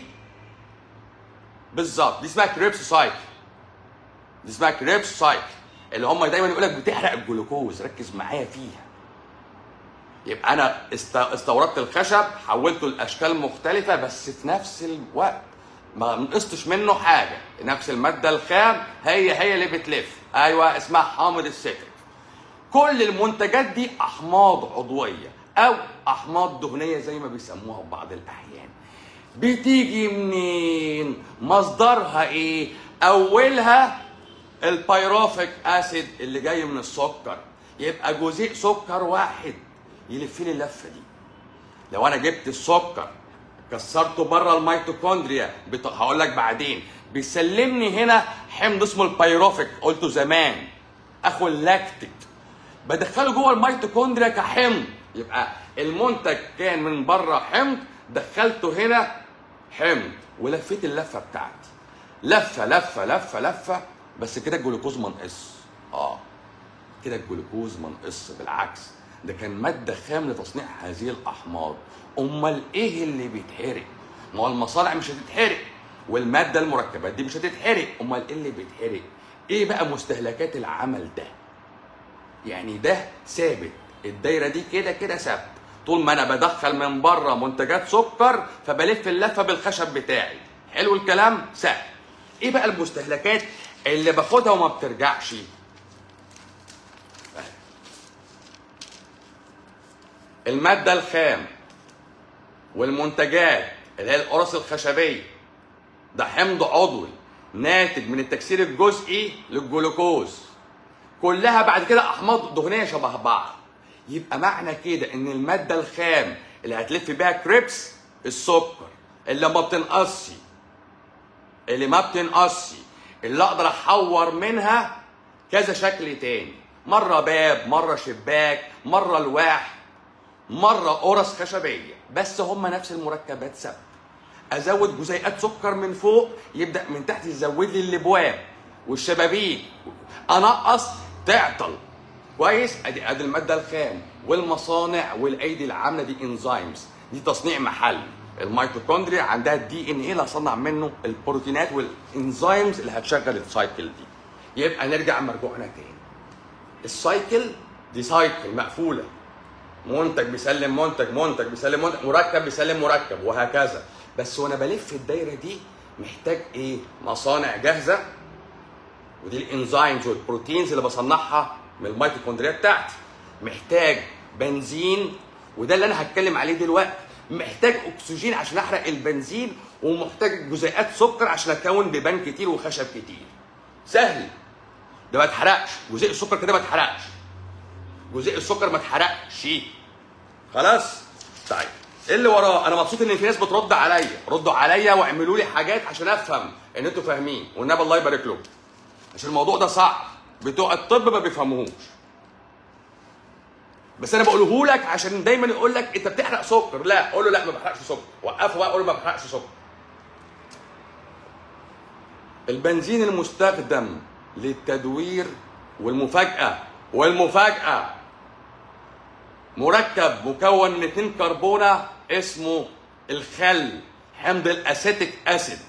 [SPEAKER 1] بالظبط دي اسمها كريبس سايكل دي اسمها كريبس سايكل اللي هم دايما يقول لك بتحرق الجلوكوز ركز معايا فيها يبقى انا استوردت الخشب حولته لاشكال مختلفه بس في نفس الوقت ما نقصتش منه حاجه نفس الماده الخام هي هي اللي بتلف ايوه اسمها حامض الستريك كل المنتجات دي احماض عضويه او احماض دهنيه زي ما بيسموها في بعض الاحيان بتيجي منين مصدرها ايه اولها البيروفيك اسيد اللي جاي من السكر يبقى جزيء سكر واحد يلف لي اللفه دي لو انا جبت السكر كسرته بره الميتوكوندريا بت... هقول لك بعدين بيسلمني هنا حمض اسمه البيروفيك قلته زمان اخو اللاكتيك بدخله جوه الميتوكوندريا كحمض يبقى المنتج كان من بره حمض دخلته هنا حمض ولفيت اللفه بتاعتي لفه لفه لفه لفه بس كده الجلوكوز ما نقص اه كده الجلوكوز ما نقص بالعكس ده كان ماده خام لتصنيع هذه الاحماض امال ايه اللي بيتحرق ما هو المصانع مش هتتحرق والماده المركبات دي مش هتتحرق امال ايه اللي بيتحرق ايه بقى مستهلكات العمل ده يعني ده ثابت الدايره دي كده كده ثابت طول ما انا بدخل من بره منتجات سكر فبلف اللفه بالخشب بتاعي حلو الكلام سهل ايه بقى المستهلكات اللي باخدها وما بترجعش الماده الخام والمنتجات اللي هي القرص الخشبيه ده حمض عضوي ناتج من التكسير الجزئي للجلوكوز كلها بعد كده احماض دهنيه شبه بعض يبقى معنى كده ان الماده الخام اللي هتلف بيها كريبس السكر اللي ما بتنقصش اللي ما بتنقصش اللي اقدر احور منها كذا شكل تاني مره باب مره شباك مره لواح مره قرص خشبيه بس هم نفس المركبات ثابته ازود جزيئات سكر من فوق يبدا من تحت يزود لي الابواب والشبابيك انقص تعطل كويس ادي ادي الماده الخام والمصانع والايدي العامله دي انزيمز دي تصنيع محلي الميتوكوندريا عندها الدي ان ايه اللي هصنع منه البروتينات والانزيمز اللي هتشغل السايكل دي يبقى نرجع مرجوعنا تاني السايكل دي سايكل مقفوله منتج بيسلم منتج منتج بيسلم منتج مركب بيسلم مركب وهكذا بس وانا بلف الدايره دي محتاج ايه مصانع جاهزه ودي الانزيمز والبروتينز اللي بصنعها من الميتوكوندريا بتاعتي محتاج بنزين وده اللي انا هتكلم عليه دلوقتي محتاج اكسجين عشان احرق البنزين ومحتاج جزيئات سكر عشان اكون بيبان كتير وخشب كتير سهل ده ما اتحرقش جزيء السكر كده ما اتحرقش جزيء السكر ما اتحرقش خلاص طيب ايه اللي وراه انا مبسوط ان في ناس بترد عليا ردوا عليا واعملوا لي حاجات عشان افهم ان انتوا فاهمين والنبي الله يبارك لكم عشان الموضوع ده صعب بتوع الطب ما بيفهموهوش بس انا بقوله لك عشان دايما يقول لك انت بتحرق سكر لا قول له لا ما بحرقش سكر وقفه بقى قول له ما بحرقش سكر البنزين المستخدم للتدوير والمفاجاه والمفاجاه مركب مكون من اتنين كربونه اسمه الخل حمض الاسيتيك اسيد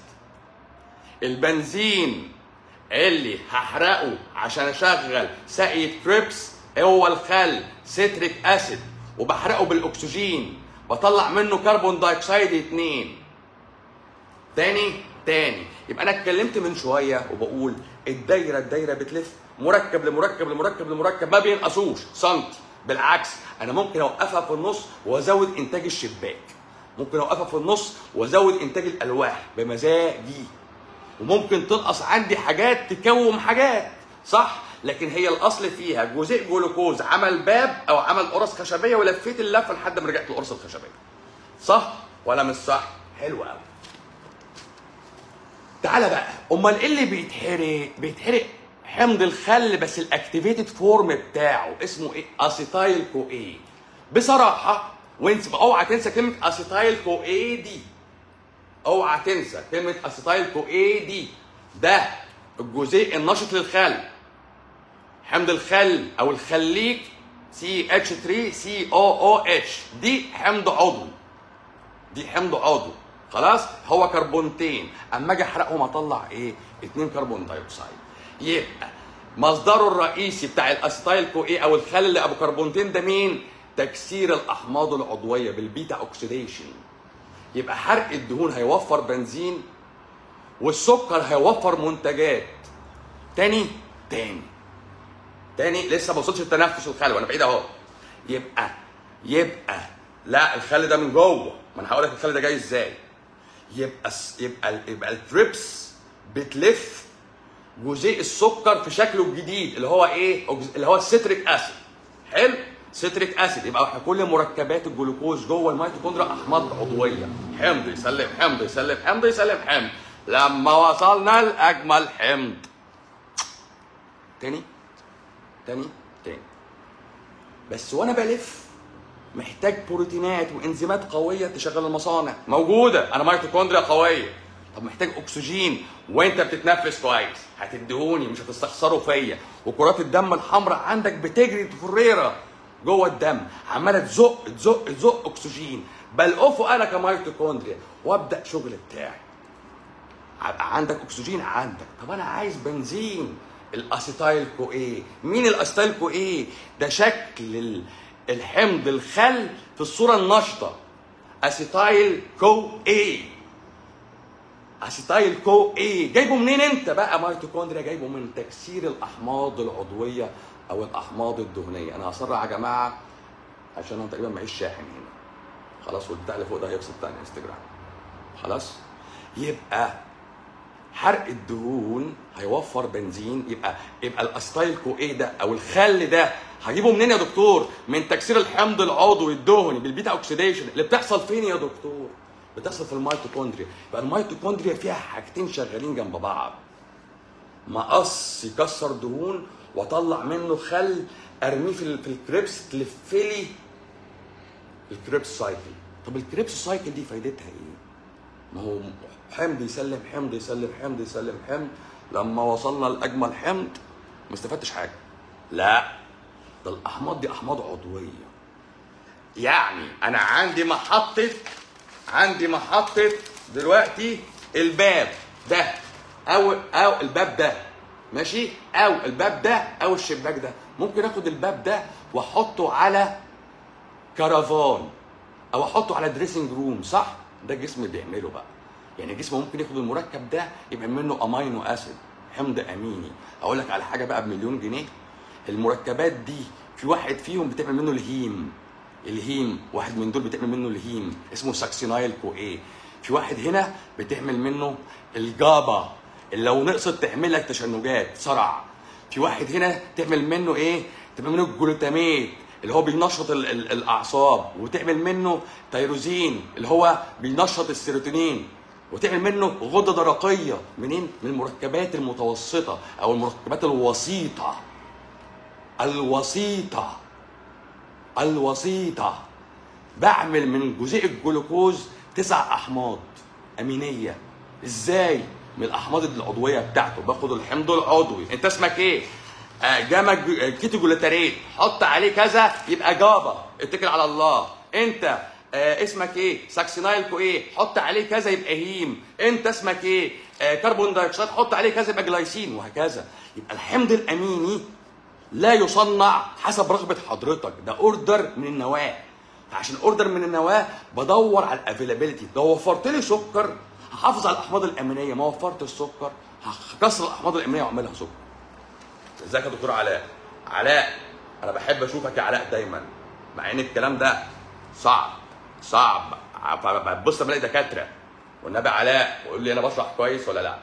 [SPEAKER 1] البنزين اللي هحرقه عشان اشغل ساقية كريبس هو الخل سيتريك اسيد وبحرقه بالاكسجين بطلع منه كربون دايوكسيد اتنين تاني تاني يبقى انا اتكلمت من شويه وبقول الدايره الدايره بتلف مركب لمركب لمركب لمركب ما بينقصوش سنتي بالعكس انا ممكن اوقفها في النص وازود انتاج الشباك ممكن اوقفها في النص وازود انتاج الالواح بمزاجي وممكن تنقص عندي حاجات تكوم حاجات صح لكن هي الاصل فيها جزيء جلوكوز عمل باب او عمل قرص خشبيه ولفيت اللفه لحد ما رجعت للقرص الخشبيه صح ولا مش صح حلو قوي تعالى بقى امال ايه اللي بيتحرق بيتحرق حمض الخل بس الاكتيفيتد فورم بتاعه اسمه ايه اسيتايل كو اي بصراحه وانت اوعى تنسى كلمه اسيتايل كو اي دي اوعى تنسى كلمه اسيتايل كو اي دي ده الجزيء النشط للخل حمض الخل او الخليك سي اتش 3 سي او او اتش دي حمض عضوي دي حمض عضوي خلاص هو كربونتين اما اجي احرقهم اطلع ايه 2 كربون دايوكسيد يبقى مصدره الرئيسي بتاع الاسيتايل كو ايه او الخل اللي ابو كربونتين ده مين تكسير الاحماض العضويه بالبيتا اوكسيديشن يبقى حرق الدهون هيوفر بنزين والسكر هيوفر منتجات تاني تاني تاني لسه ما وصلتش التنفس الخلوي انا بعيد اهو يبقى يبقى لا الخل ده من جوه ما انا هقول لك الخل ده جاي ازاي يبقى يبقى يبقى التريبس بتلف جزيء السكر في شكله الجديد اللي هو ايه أوكز- اللي هو الستريك اسيد حلو ستريك اسيد يبقى احنا كل مركبات الجلوكوز جوه الميتوكوندريا احماض عضويه حمض يسلم حمض يسلم حمض يسلم حمض لما وصلنا لاجمل حمض تاني تاني تاني بس وانا بلف محتاج بروتينات وانزيمات قويه تشغل المصانع موجوده انا ميتوكوندريا قويه طب محتاج اكسجين وانت بتتنفس كويس هتديهوني مش هتستخسروا فيا وكرات الدم الحمراء عندك بتجري فريره جوه الدم عماله تزق تزق تزق اكسجين بلقفه انا كميتوكوندريا وابدا شغل بتاعي هيبقى عندك اكسجين عندك طب انا عايز بنزين الاسيتايل كو ايه مين الاسيتايل كو ايه ده شكل ال- الحمض الخل في الصوره النشطه اسيتايل كو ايه اسيتايل كو ايه جايبه منين انت بقى ميتوكوندريا جايبه من تكسير الاحماض العضويه او الاحماض الدهنيه انا هسرع يا جماعه عشان انا تقريبا معيش شاحن هنا خلاص والبتاع اللي فوق ده هيفصل بتاع الانستجرام خلاص يبقى حرق الدهون هيوفر بنزين يبقى يبقى الاستايل كو ايه ده او الخل ده هجيبه منين يا دكتور؟ من تكسير الحمض العضوي الدهني بالبيتا اوكسيديشن اللي بتحصل فين يا دكتور؟ بتحصل في الميتوكوندريا يبقى الميتوكوندريا فيها حاجتين شغالين جنب بعض مقص يكسر دهون واطلع منه خل ارميه في ال- في الكريبس تلف لي الكريبس سايكل طب الكريبس سايكل دي فايدتها ايه؟ ما هو حمض يسلم حمض يسلم حمض يسلم حمض لما وصلنا لاجمل حمض ما استفدتش حاجه لا ده الاحماض دي احماض عضويه يعني انا عندي محطه عندي محطه دلوقتي الباب ده او او الباب ده ماشي او الباب ده او الشباك ده ممكن اخد الباب ده واحطه على كرفان او احطه على دريسنج روم صح ده الجسم بيعمله بقى يعني الجسم ممكن ياخد المركب ده يبقى منه امينو اسيد حمض اميني اقول لك على حاجه بقى بمليون جنيه المركبات دي في واحد فيهم بتعمل منه الهيم الهيم واحد من دول بتعمل منه الهيم اسمه ساكسينايل كو ايه في واحد هنا بتعمل منه الجابا اللي لو نقصت تعمل لك تشنجات صرع في واحد هنا تعمل منه ايه تعمل منه الجلوتاميت اللي هو بينشط ال ال الاعصاب وتعمل منه تيروزين اللي هو بينشط السيروتونين وتعمل منه غده درقيه منين من المركبات المتوسطه او المركبات الوسيطه الوسيطه الوسيطه بعمل من جزيء الجلوكوز تسع احماض امينيه ازاي من الاحماض العضويه بتاعته باخد الحمض العضوي انت اسمك ايه آه، جاما ج- آه، كيتو جلوتاريت حط عليه كذا يبقى جابا اتكل على الله انت آه اسمك ايه ساكسينايل كو ايه حط عليه كذا يبقى هيم انت اسمك ايه آه كربون دايوكسيد حط عليه كذا يبقى جلايسين وهكذا يبقى الحمض الاميني لا يصنع حسب رغبه حضرتك ده اوردر من النواه فعشان اوردر من النواه بدور على الافيلابيلتي لو وفرت لي سكر هحافظ على الاحماض الامينيه ما وفرت السكر هكسر الاحماض الامينيه واعملها سكر ازيك يا دكتور علاء علاء انا بحب اشوفك يا علاء دايما مع ان الكلام ده صعب صعب فببص بلاقي دكاتره والنبي علاء ويقول لي انا بشرح كويس ولا لا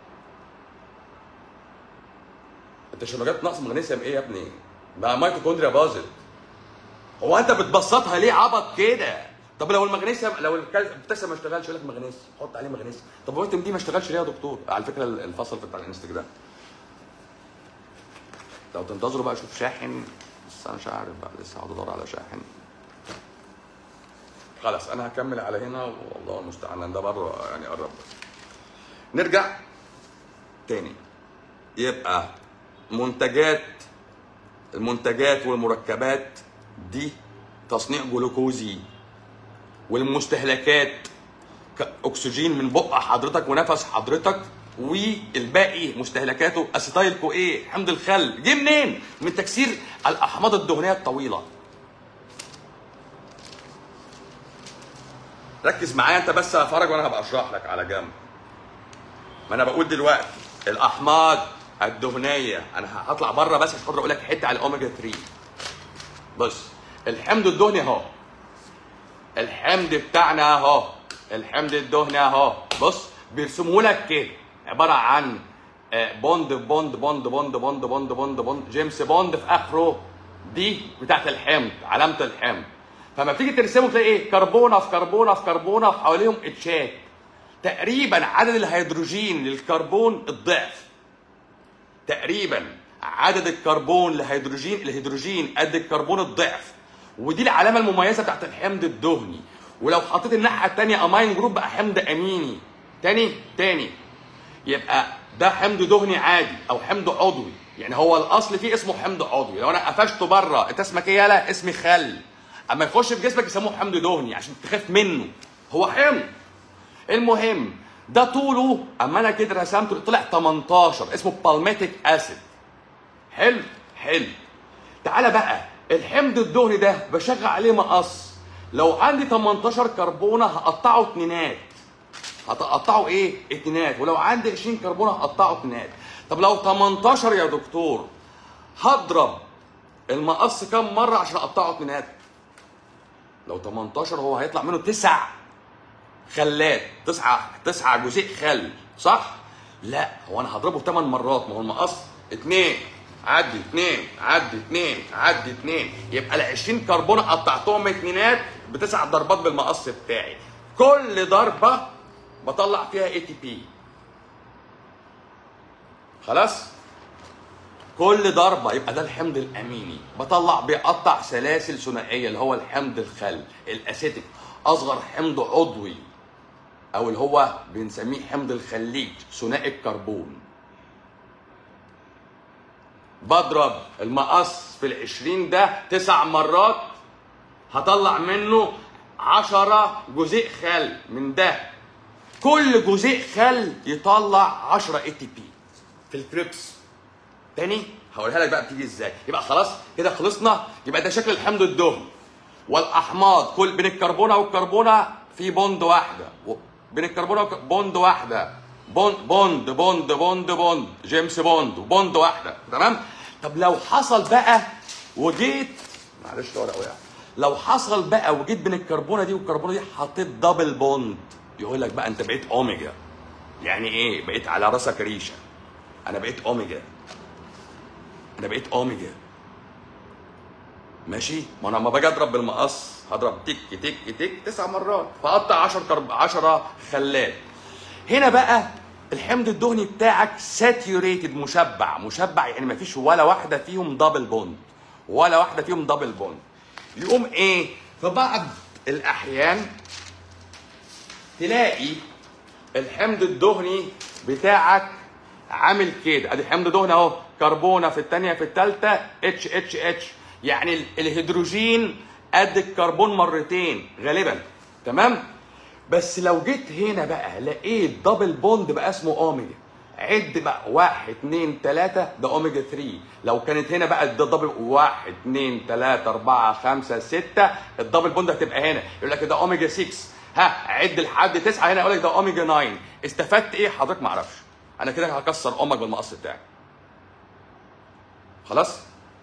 [SPEAKER 1] انت شنجات نقص مغنيسيوم ايه يا ابني ده ميتوكوندريا باظت هو انت بتبسطها ليه عبط كده طب لو المغنيسيوم لو البوتاسيوم ما اشتغلش يقول لك مغنيسيوم حط عليه مغنيسيوم طب هو دي ما اشتغلش ليه يا دكتور على فكره الفصل بتاع الانستجرام لو تنتظروا بقى اشوف شاحن بس انا مش عارف بقى لسه هقعد ادور على شاحن خلاص انا هكمل على هنا والله المستعان ده بره يعني قرب بس نرجع تاني يبقى منتجات المنتجات والمركبات دي تصنيع جلوكوزي والمستهلكات ك- اكسجين من بق حضرتك ونفس حضرتك والباقي مستهلكاته اسيتايل كو ايه حمض الخل جه منين من تكسير الاحماض الدهنيه الطويله ركز معايا انت بس يا فرج وانا هبقى اشرح لك على جنب ما انا بقول دلوقتي الاحماض الدهنيه انا هطلع بره بس عشان خاطر اقول لك حته على الاوميجا 3 بص الحمض الدهني اهو الحمض بتاعنا اهو الحمض الدهني اهو بص بيرسموا لك كده عباره عن آه، بوند في بوند بوند بوند بوند بوند بوند بوند جيمس بوند في اخره دي بتاعت الحمض علامه الحمض فما بتيجي ترسمه تلاقي ايه كربونه في كربونه في كربونه وحواليهم اتشات تقريبا عدد الهيدروجين للكربون الضعف تقريبا عدد الكربون لهيدروجين الهيدروجين قد الكربون الضعف ودي العلامه المميزه بتاعت الحمض الدهني ولو حطيت الناحيه الثانيه امين جروب بقى حمض اميني تاني تاني يبقى ده حمض دهني عادي او حمض عضوي يعني هو الاصل فيه اسمه حمض عضوي لو انا قفشته بره انت اسمك ايه يالا اسمي خل اما يخش في جسمك يسموه حمض دهني عشان تخاف منه هو حمض المهم ده طوله اما انا كده رسمته طلع 18 اسمه بالميتيك اسيد حلو حلو تعالى بقى الحمض الدهني ده بشغل عليه مقص لو عندي 18 كربونه هقطعه اتنينات هتقطعه ايه؟ اتنينات ولو عندي 20 كربونه هقطعه اتنينات طب لو 18 يا دكتور هضرب المقص كام مره عشان اقطعه اتنينات؟ لو 18 هو هيطلع منه تسع خلات تسعة تسعة جزيء خل صح؟ لا هو انا هضربه 8 مرات ما هو المقص اتنين عدي اتنين عدي اتنين عدي اتنين يبقى ال 20 كربونه قطعتهم اتنينات بتسع ضربات بالمقص بتاعي كل ضربه بطلع فيها اي تي بي خلاص كل ضربة يبقى ده الحمض الأميني بطلع بيقطع سلاسل ثنائية اللي هو الحمض الخل الأسيتيك أصغر حمض عضوي أو اللي هو بنسميه حمض الخليج ثنائي الكربون بضرب المقص في العشرين ده تسع مرات هطلع منه عشرة جزيء خل من ده كل جزيء خل يطلع 10 اي تي بي في الكريبس تاني هقولها لك بقى بتيجي ازاي يبقى خلاص كده خلصنا يبقى ده شكل الحمض الدهني والاحماض كل بين الكربونه والكربونه في بوند واحده و- بين الكربونه والك- بوند واحده بوند بوند بوند بوند بوند جيمس بوند بوند واحده تمام طب لو حصل بقى وجيت معلش الورق وقع لو حصل بقى وجيت بين الكربونه دي والكربونه دي حطيت دبل بوند يقول لك بقى انت بقيت اوميجا يعني ايه بقيت على راسك ريشه انا بقيت اوميجا انا بقيت اوميجا ماشي ما انا لما باجي اضرب بالمقص هضرب تك تك تك تسع مرات فاقطع 10 كرب 10 خلات هنا بقى الحمض الدهني بتاعك ساتيوريتد مشبع مشبع يعني ما فيش ولا واحده فيهم دبل بوند ولا واحده فيهم دبل بوند يقوم ايه في بعض الاحيان تلاقي الحمض الدهني بتاعك عامل كده ادي حمض دهني اهو كربونه في الثانيه في الثالثه اتش اتش اتش يعني ال- الهيدروجين قد الكربون مرتين غالبا تمام بس لو جيت هنا بقى لقيت دبل بوند بقى اسمه اوميجا عد بقى واحد اتنين تلاتة ده اوميجا 3 لو كانت هنا بقى ده دبل واحد اتنين تلاتة اربعة خمسة ستة الدبل بوند هتبقى هنا يقول لك ده اوميجا 6 ها عد لحد تسعة هنا يقول لك ده اوميجا 9 استفدت ايه حضرتك معرفش انا كده هكسر امك بالمقص بتاعي خلاص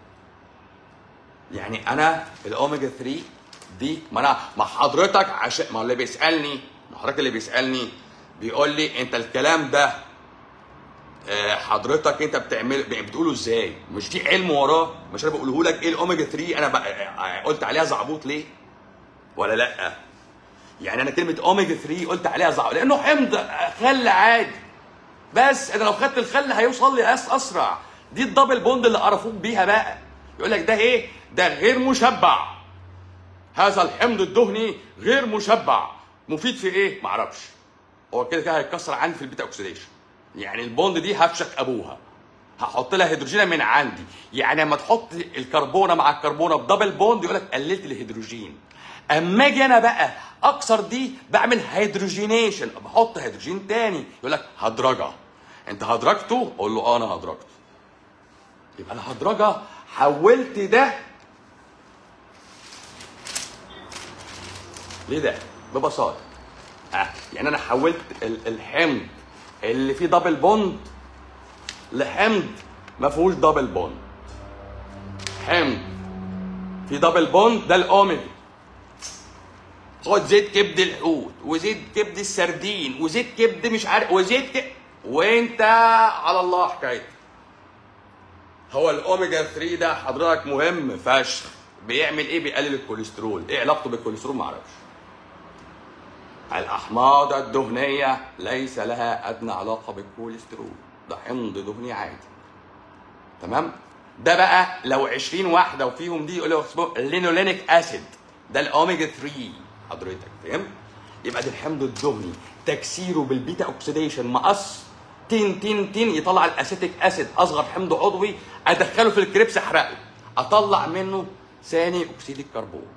[SPEAKER 1] يعني انا الاوميجا 3 دي ما انا ما حضرتك عشان ما اللي بيسالني ما حضرتك اللي بيسالني بيقول لي انت الكلام ده آه، حضرتك انت بتعمل بتقوله ازاي مش في علم وراه مش انا بقوله لك ايه الاوميجا 3 انا بقى آه، قلت عليها زعبوط ليه ولا لا يعني انا كلمه اوميجا 3 قلت عليها زعبوط لانه حمض آه، خل عادي بس انا لو خدت الخل هيوصل لي أس اسرع دي الدبل بوند اللي قرفوك بيها بقى يقول لك ده ايه ده غير مشبع هذا الحمض الدهني غير مشبع مفيد في ايه معرفش هو كده كده هيتكسر عندي في البيتا اوكسيديشن يعني البوند دي هفشك ابوها هحط لها هيدروجين من عندي يعني لما تحط الكربونه مع الكربونه بدبل بوند يقول لك قللت الهيدروجين اما اجي انا بقى اكسر دي بعمل هيدروجينيشن بحط هيدروجين تاني يقول لك هدرجه انت هدرجته اقول له اه انا هدرجته يبقى انا هدرجه حولت ده ليه ده ببساطه اه يعني انا حولت ال- الحمض اللي فيه دبل بوند لحمض ما فيهوش دبل بوند حمض في دبل بوند ده الاوميجا خد زيت كبد الحوت وزيت كبد السردين وزيت كبد مش عارف وزيت ك... وانت على الله حكايتك هو الاوميجا 3 ده حضرتك مهم فشخ بيعمل ايه بيقلل الكوليسترول ايه علاقته بالكوليسترول معرفش الاحماض الدهنيه ليس لها ادنى علاقه بالكوليسترول ده حمض دهني عادي تمام ده بقى لو 20 واحده وفيهم دي يقول له اسمه لينولينيك اسيد ده الاوميجا 3 حضرتك فهمت يبقى ده الحمض الدهني تكسيره بالبيتا اوكسيديشن مقص تين تين تين يطلع الاسيتيك اسيد اصغر حمض عضوي ادخله في الكريبس احرقه اطلع منه ثاني اكسيد الكربون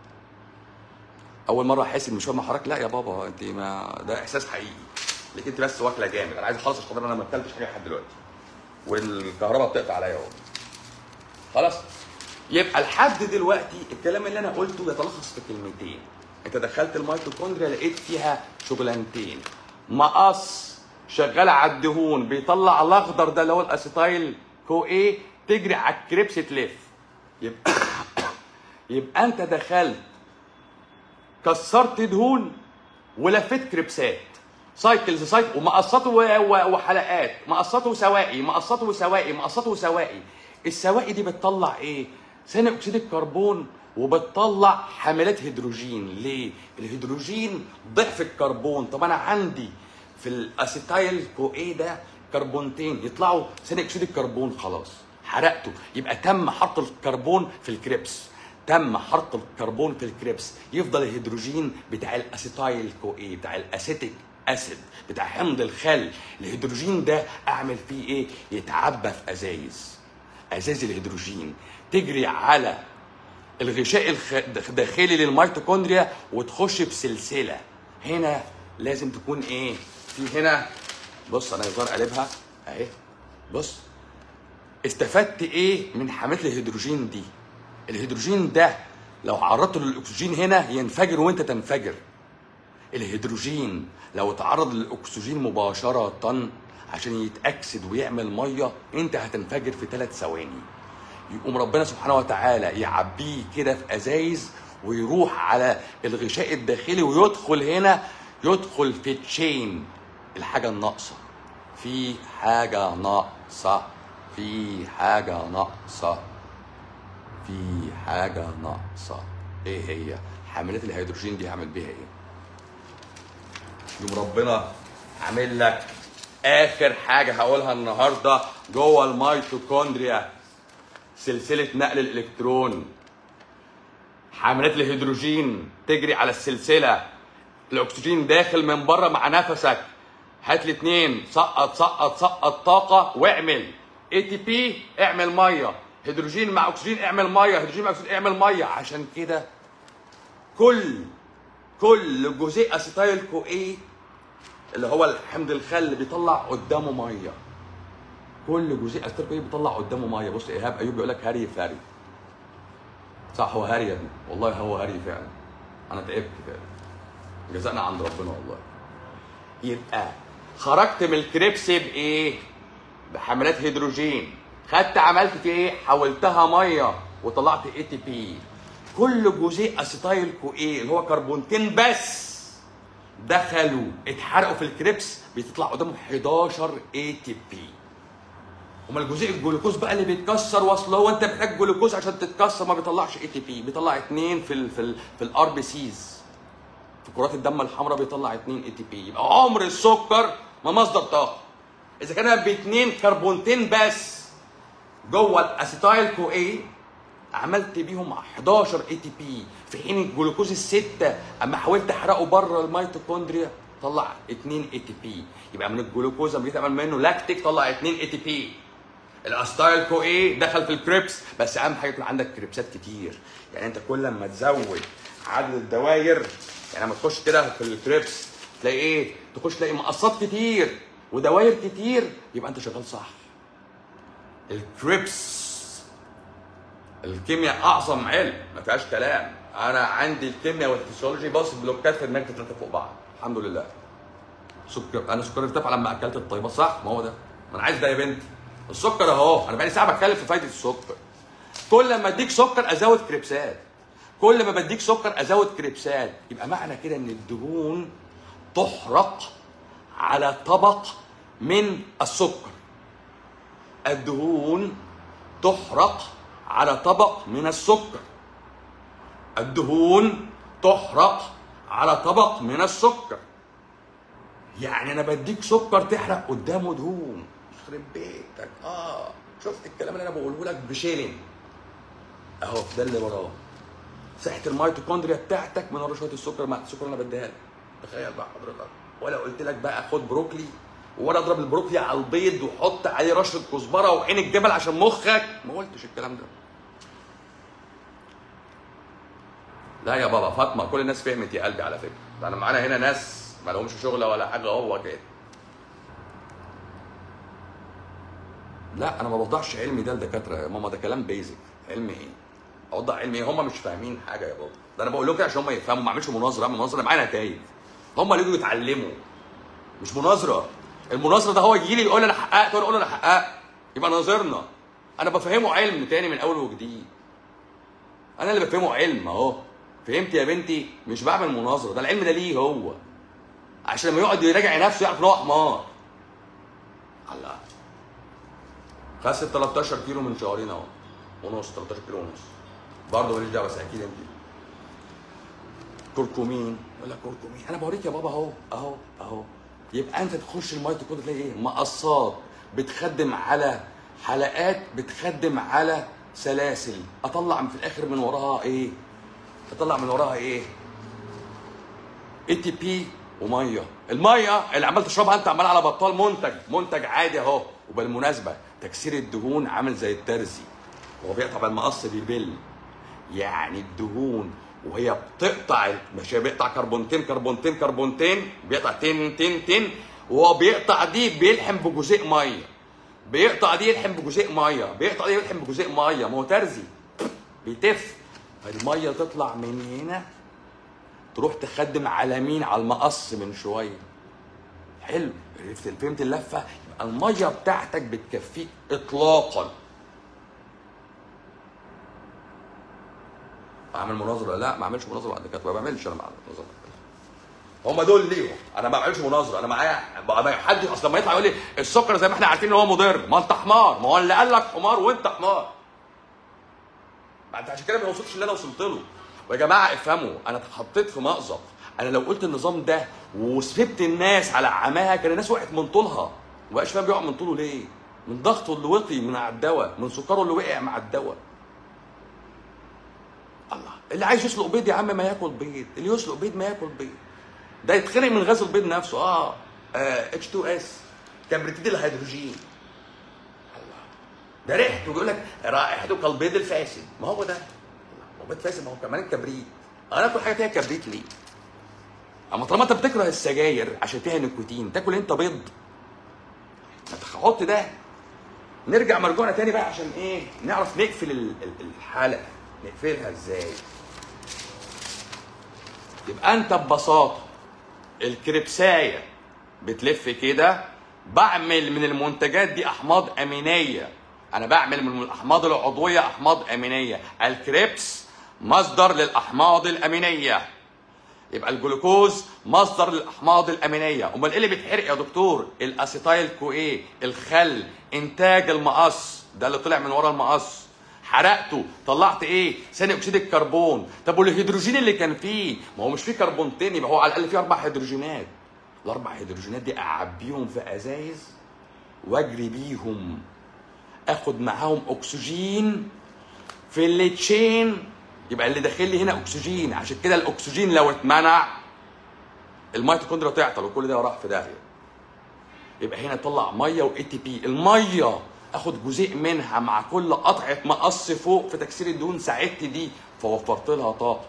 [SPEAKER 1] اول مره احس ان مش فاهم حضرتك لا يا بابا انت ما ده احساس حقيقي لكن انت بس واكله جامد انا عايز اخلص عشان خاطر انا ما اكلتش حاجه لحد دلوقتي والكهرباء بتقطع عليا اهو خلاص يبقى لحد دلوقتي الكلام اللي انا قلته يتلخص في كلمتين انت دخلت الميتوكوندريا لقيت فيها شغلانتين مقص شغال على الدهون بيطلع الاخضر ده اللي هو الاسيتايل كو ايه تجري على الكريبس تلف يبقى يبقى انت دخلت كسرت دهون ولفيت كريبسات سايكلز سايكل ومقصات و- و- وحلقات مقصات وسوائي مقصات وسوائي مقصات وسوائي السوائي دي بتطلع ايه ثاني اكسيد الكربون وبتطلع حاملات هيدروجين ليه الهيدروجين ضعف الكربون طب انا عندي في الاسيتايل كو ايه ده كربونتين يطلعوا ثاني اكسيد الكربون خلاص حرقته يبقى تم حرق الكربون في الكريبس تم حرق الكربون في الكريبس يفضل الهيدروجين بتاع الاسيتايل كو ايه بتاع الاسيتيك اسيد بتاع حمض الخل الهيدروجين ده اعمل فيه ايه يتعبى في ازايز ازايز الهيدروجين تجري على الغشاء الخ- الداخلي للميتوكوندريا وتخش بسلسله هنا لازم تكون ايه في هنا بص انا يظهر قلبها اهي بص استفدت ايه من حملة الهيدروجين دي الهيدروجين ده لو عرضته للاكسجين هنا ينفجر وانت تنفجر الهيدروجين لو اتعرض للاكسجين مباشره عشان يتاكسد ويعمل ميه انت هتنفجر في ثلاث ثواني يقوم ربنا سبحانه وتعالى يعبيه كده في ازايز ويروح على الغشاء الداخلي ويدخل هنا يدخل في تشين الحاجه الناقصه في حاجه ناقصه في حاجه ناقصه في حاجه ناقصه ايه هي حاملات الهيدروجين دي هعمل بيها ايه يوم ربنا عامل لك اخر حاجه هقولها النهارده جوه الميتوكوندريا سلسله نقل الالكترون حاملات الهيدروجين تجري على السلسله الاكسجين داخل من بره مع نفسك هات لي اتنين سقط سقط سقط طاقه واعمل اي تي بي اعمل ميه هيدروجين مع اكسجين اعمل ميه هيدروجين مع اكسجين اعمل ميه عشان كده كل كل جزيء اسيتايل كو ايه اللي هو الحمض الخل بيطلع قدامه ميه كل جزيء اسيتايل كو ايه بيطلع قدامه ميه بص ايهاب ايوب بيقول لك هري فاري صح هو هري يا ابني والله هو هري فعلا انا تعبت فعلا جزانا عند ربنا والله يبقى خرجت من الكريبس بايه بحملات هيدروجين خدت عملت فيه ايه حولتها ميه وطلعت اي تي بي كل جزيء اسيتايل كو ايه اللي هو كربونتين بس دخلوا اتحرقوا في الكريبس بتطلع قدامهم 11 اي تي بي امال الجزيء الجلوكوز بقى اللي بيتكسر واصل هو انت محتاج جلوكوز عشان تتكسر ما بيطلعش اي تي بي بيطلع اثنين في ال في ال في الار بي سيز في كرات الدم الحمراء بيطلع اثنين اي تي بي يبقى عمر السكر ما مصدر طاقه اذا كان باثنين كربونتين بس جوه الاسيتايل كو ايه عملت بيهم 11 اي تي بي في حين الجلوكوز السته اما حاولت احرقه بره الميتوكوندريا طلع 2 اي تي بي يبقى من الجلوكوز لما جيت اعمل منه لاكتيك طلع 2 اي تي بي الاستايل كو ايه دخل في الكريبس بس اهم حاجه يكون عندك كريبسات كتير يعني انت كل ما تزود عدد الدوائر يعني لما تخش كده في الكريبس تلاقي ايه تخش تلاقي مقصات كتير ودوائر كتير يبقى انت شغال صح الكريبس الكيمياء اعظم علم ما فيهاش كلام انا عندي الكيمياء والفسيولوجي بص بلوكات في دماغي ثلاثه فوق بعض الحمد لله سكر انا سكري ارتفع لما اكلت الطيبه صح ما هو ده ما انا عايز ده يا بنتي السكر اهو انا بقالي ساعه بتكلم في فايده السكر كل ما اديك سكر ازود كريبسات كل ما بديك سكر ازود كريبسات يبقى معنى كده ان الدهون تحرق على طبق من السكر الدهون تحرق على طبق من السكر الدهون تحرق على طبق من السكر يعني انا بديك سكر تحرق قدامه دهون يخرب بيتك اه شفت الكلام اللي انا بقوله لك بشيلن اهو ده اللي وراه صحه الميتوكوندريا بتاعتك من ورا شويه السكر مع السكر اللي انا بديها لك تخيل بقى حضرتك ولا قلت لك بقى خد بروكلي ولا اضرب البروكلي على البيض وحط عليه رشه كزبره وعين الجبل عشان مخك ما قلتش الكلام ده لا يا بابا فاطمه كل الناس فهمت يا قلبي على فكره انا معانا هنا ناس ما لهمش شغله ولا حاجه هو كده لا انا ما بوضحش علمي ده لدكاتره يا ماما ده كلام بيزك علم ايه اوضح علم ايه هم مش فاهمين حاجه يا بابا ده انا بقول لهم كده عشان هم يفهموا ما اعملش مناظره اعمل مناظره معايا نتائج هم اللي يجوا يتعلموا مش مناظره المناظره ده هو يجي لي يقول لي انا حققت وانا اقول له انا حققت يبقى ناظرنا انا بفهمه علم تاني من اول وجديد انا اللي بفهمه علم اهو فهمت يا بنتي مش بعمل مناظره ده العلم ده ليه هو عشان لما يقعد يراجع نفسه يعرف ان هو حمار الله خست 13 كيلو من شهرين اهو ونص 13 كيلو ونص برضه ماليش دعوه بس اكيد انت كركمين ولا كركمين انا بوريك يا بابا اهو اهو اهو يبقى انت تخش الميتوكوندريا تلاقي ايه مقصات بتخدم على حلقات بتخدم على سلاسل اطلع في الاخر من وراها ايه اطلع من وراها ايه اي تي بي وميه الميه اللي عمال تشربها انت عمال على بطال منتج منتج عادي اهو وبالمناسبه تكسير الدهون عامل زي الترزي هو بيقطع بالمقص بيبل يعني الدهون وهي بتقطع مش هي بيقطع كربونتين كربونتين كربونتين بيقطع تن تن تن وهو بيقطع دي بيلحم بجزيء ميه بيقطع دي يلحم بجزيء ميه بيقطع دي يلحم بجزيء ميه ما هو ترزي بيتف الميه تطلع من هنا تروح تخدم على مين على المقص من شويه حلو عرفت فهمت اللفه يبقى الميه بتاعتك بتكفيك اطلاقا اعمل مناظره لا ما اعملش مناظره مع الدكاتره ما بعملش انا مع مناظره هم دول ليهم انا ما بعملش مناظره انا معايا بقى حد اصل لما يطلع يقول لي السكر زي ما احنا عارفين ان هو مضر ما انت حمار ما هو اللي قال لك حمار وانت حمار ما انت عشان كده ما وصلتش اللي انا وصلت له ويا جماعه افهموا انا اتحطيت في مأزق انا لو قلت النظام ده وسبت الناس على عماها كان الناس وقعت من طولها ما بقاش فاهم بيقع من طوله ليه من ضغطه اللي وطي من على الدواء من سكره اللي وقع مع الدواء الله اللي عايز يسلق بيض يا عم ما ياكل بيض اللي يسلق بيض ما ياكل بيض ده يتخنق من غاز البيض نفسه اه اتش 2 اس كبريتيد الهيدروجين الله ده ريحته بيقول لك رائحته كالبيض الفاسد ما هو ده هو بيض فاسد ما هو كمان الكبريت انا اكل حاجه فيها كبريت ليه؟ اما طالما انت بتكره السجاير عشان فيها نيكوتين تاكل انت بيض ما تحط ده نرجع مرجوعنا تاني بقى عشان ايه نعرف نقفل ال- ال- الحلقه نقفلها ازاي يبقى انت ببساطه الكريبسايه بتلف كده بعمل من المنتجات دي احماض امينيه انا بعمل من الاحماض العضويه احماض امينيه الكريبس مصدر للاحماض الامينيه يبقى الجلوكوز مصدر للاحماض الامينيه امال ايه اللي بيتحرق يا دكتور الاسيتايل كو ايه الخل انتاج المقص ده اللي طلع من ورا المقص حرقته طلعت ايه ثاني اكسيد الكربون طب والهيدروجين اللي كان فيه ما هو مش فيه كربونتين يبقى هو على الاقل فيه اربع هيدروجينات الاربع هيدروجينات دي اعبيهم في ازايز واجري بيهم اخد معاهم اكسجين في التشين يبقى اللي داخل لي هنا اكسجين عشان كده الاكسجين لو اتمنع الميتوكوندريا تعطل وكل ده راح في داهيه يبقى هنا طلع ميه واي تي بي الميه اخد جزء منها مع كل قطعه مقص فوق في تكسير الدهون ساعدت دي فوفرت لها طاقه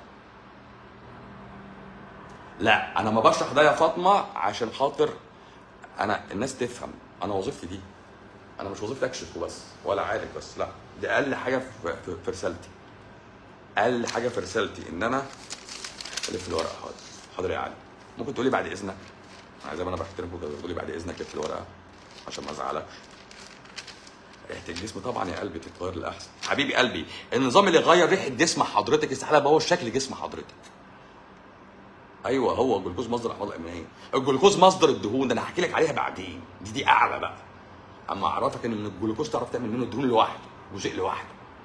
[SPEAKER 1] لا انا ما بشرح ده يا فاطمه عشان خاطر انا الناس تفهم انا وظيفتي دي انا مش وظيفتي اكشف وبس ولا عالج بس لا دي اقل حاجه في, في, في رسالتي اقل حاجه في رسالتي ان انا الف الورقه حاضر حاضر يا علي ممكن تقولي بعد اذنك أنا زي ما انا بحترمك كده تقولي بعد اذنك لف الورقه عشان ما ازعلكش ريحه الجسم طبعا يا قلبي تتغير للاحسن حبيبي قلبي النظام اللي غير ريحه جسم حضرتك استحاله يبقى هو شكل جسم حضرتك ايوه هو الجلوكوز مصدر احماض امينيه الجلوكوز مصدر الدهون ده انا هحكي لك عليها بعدين دي دي اعلى بقى اما اعرفك ان من الجلوكوز تعرف تعمل منه الدهون لوحده جزء لوحده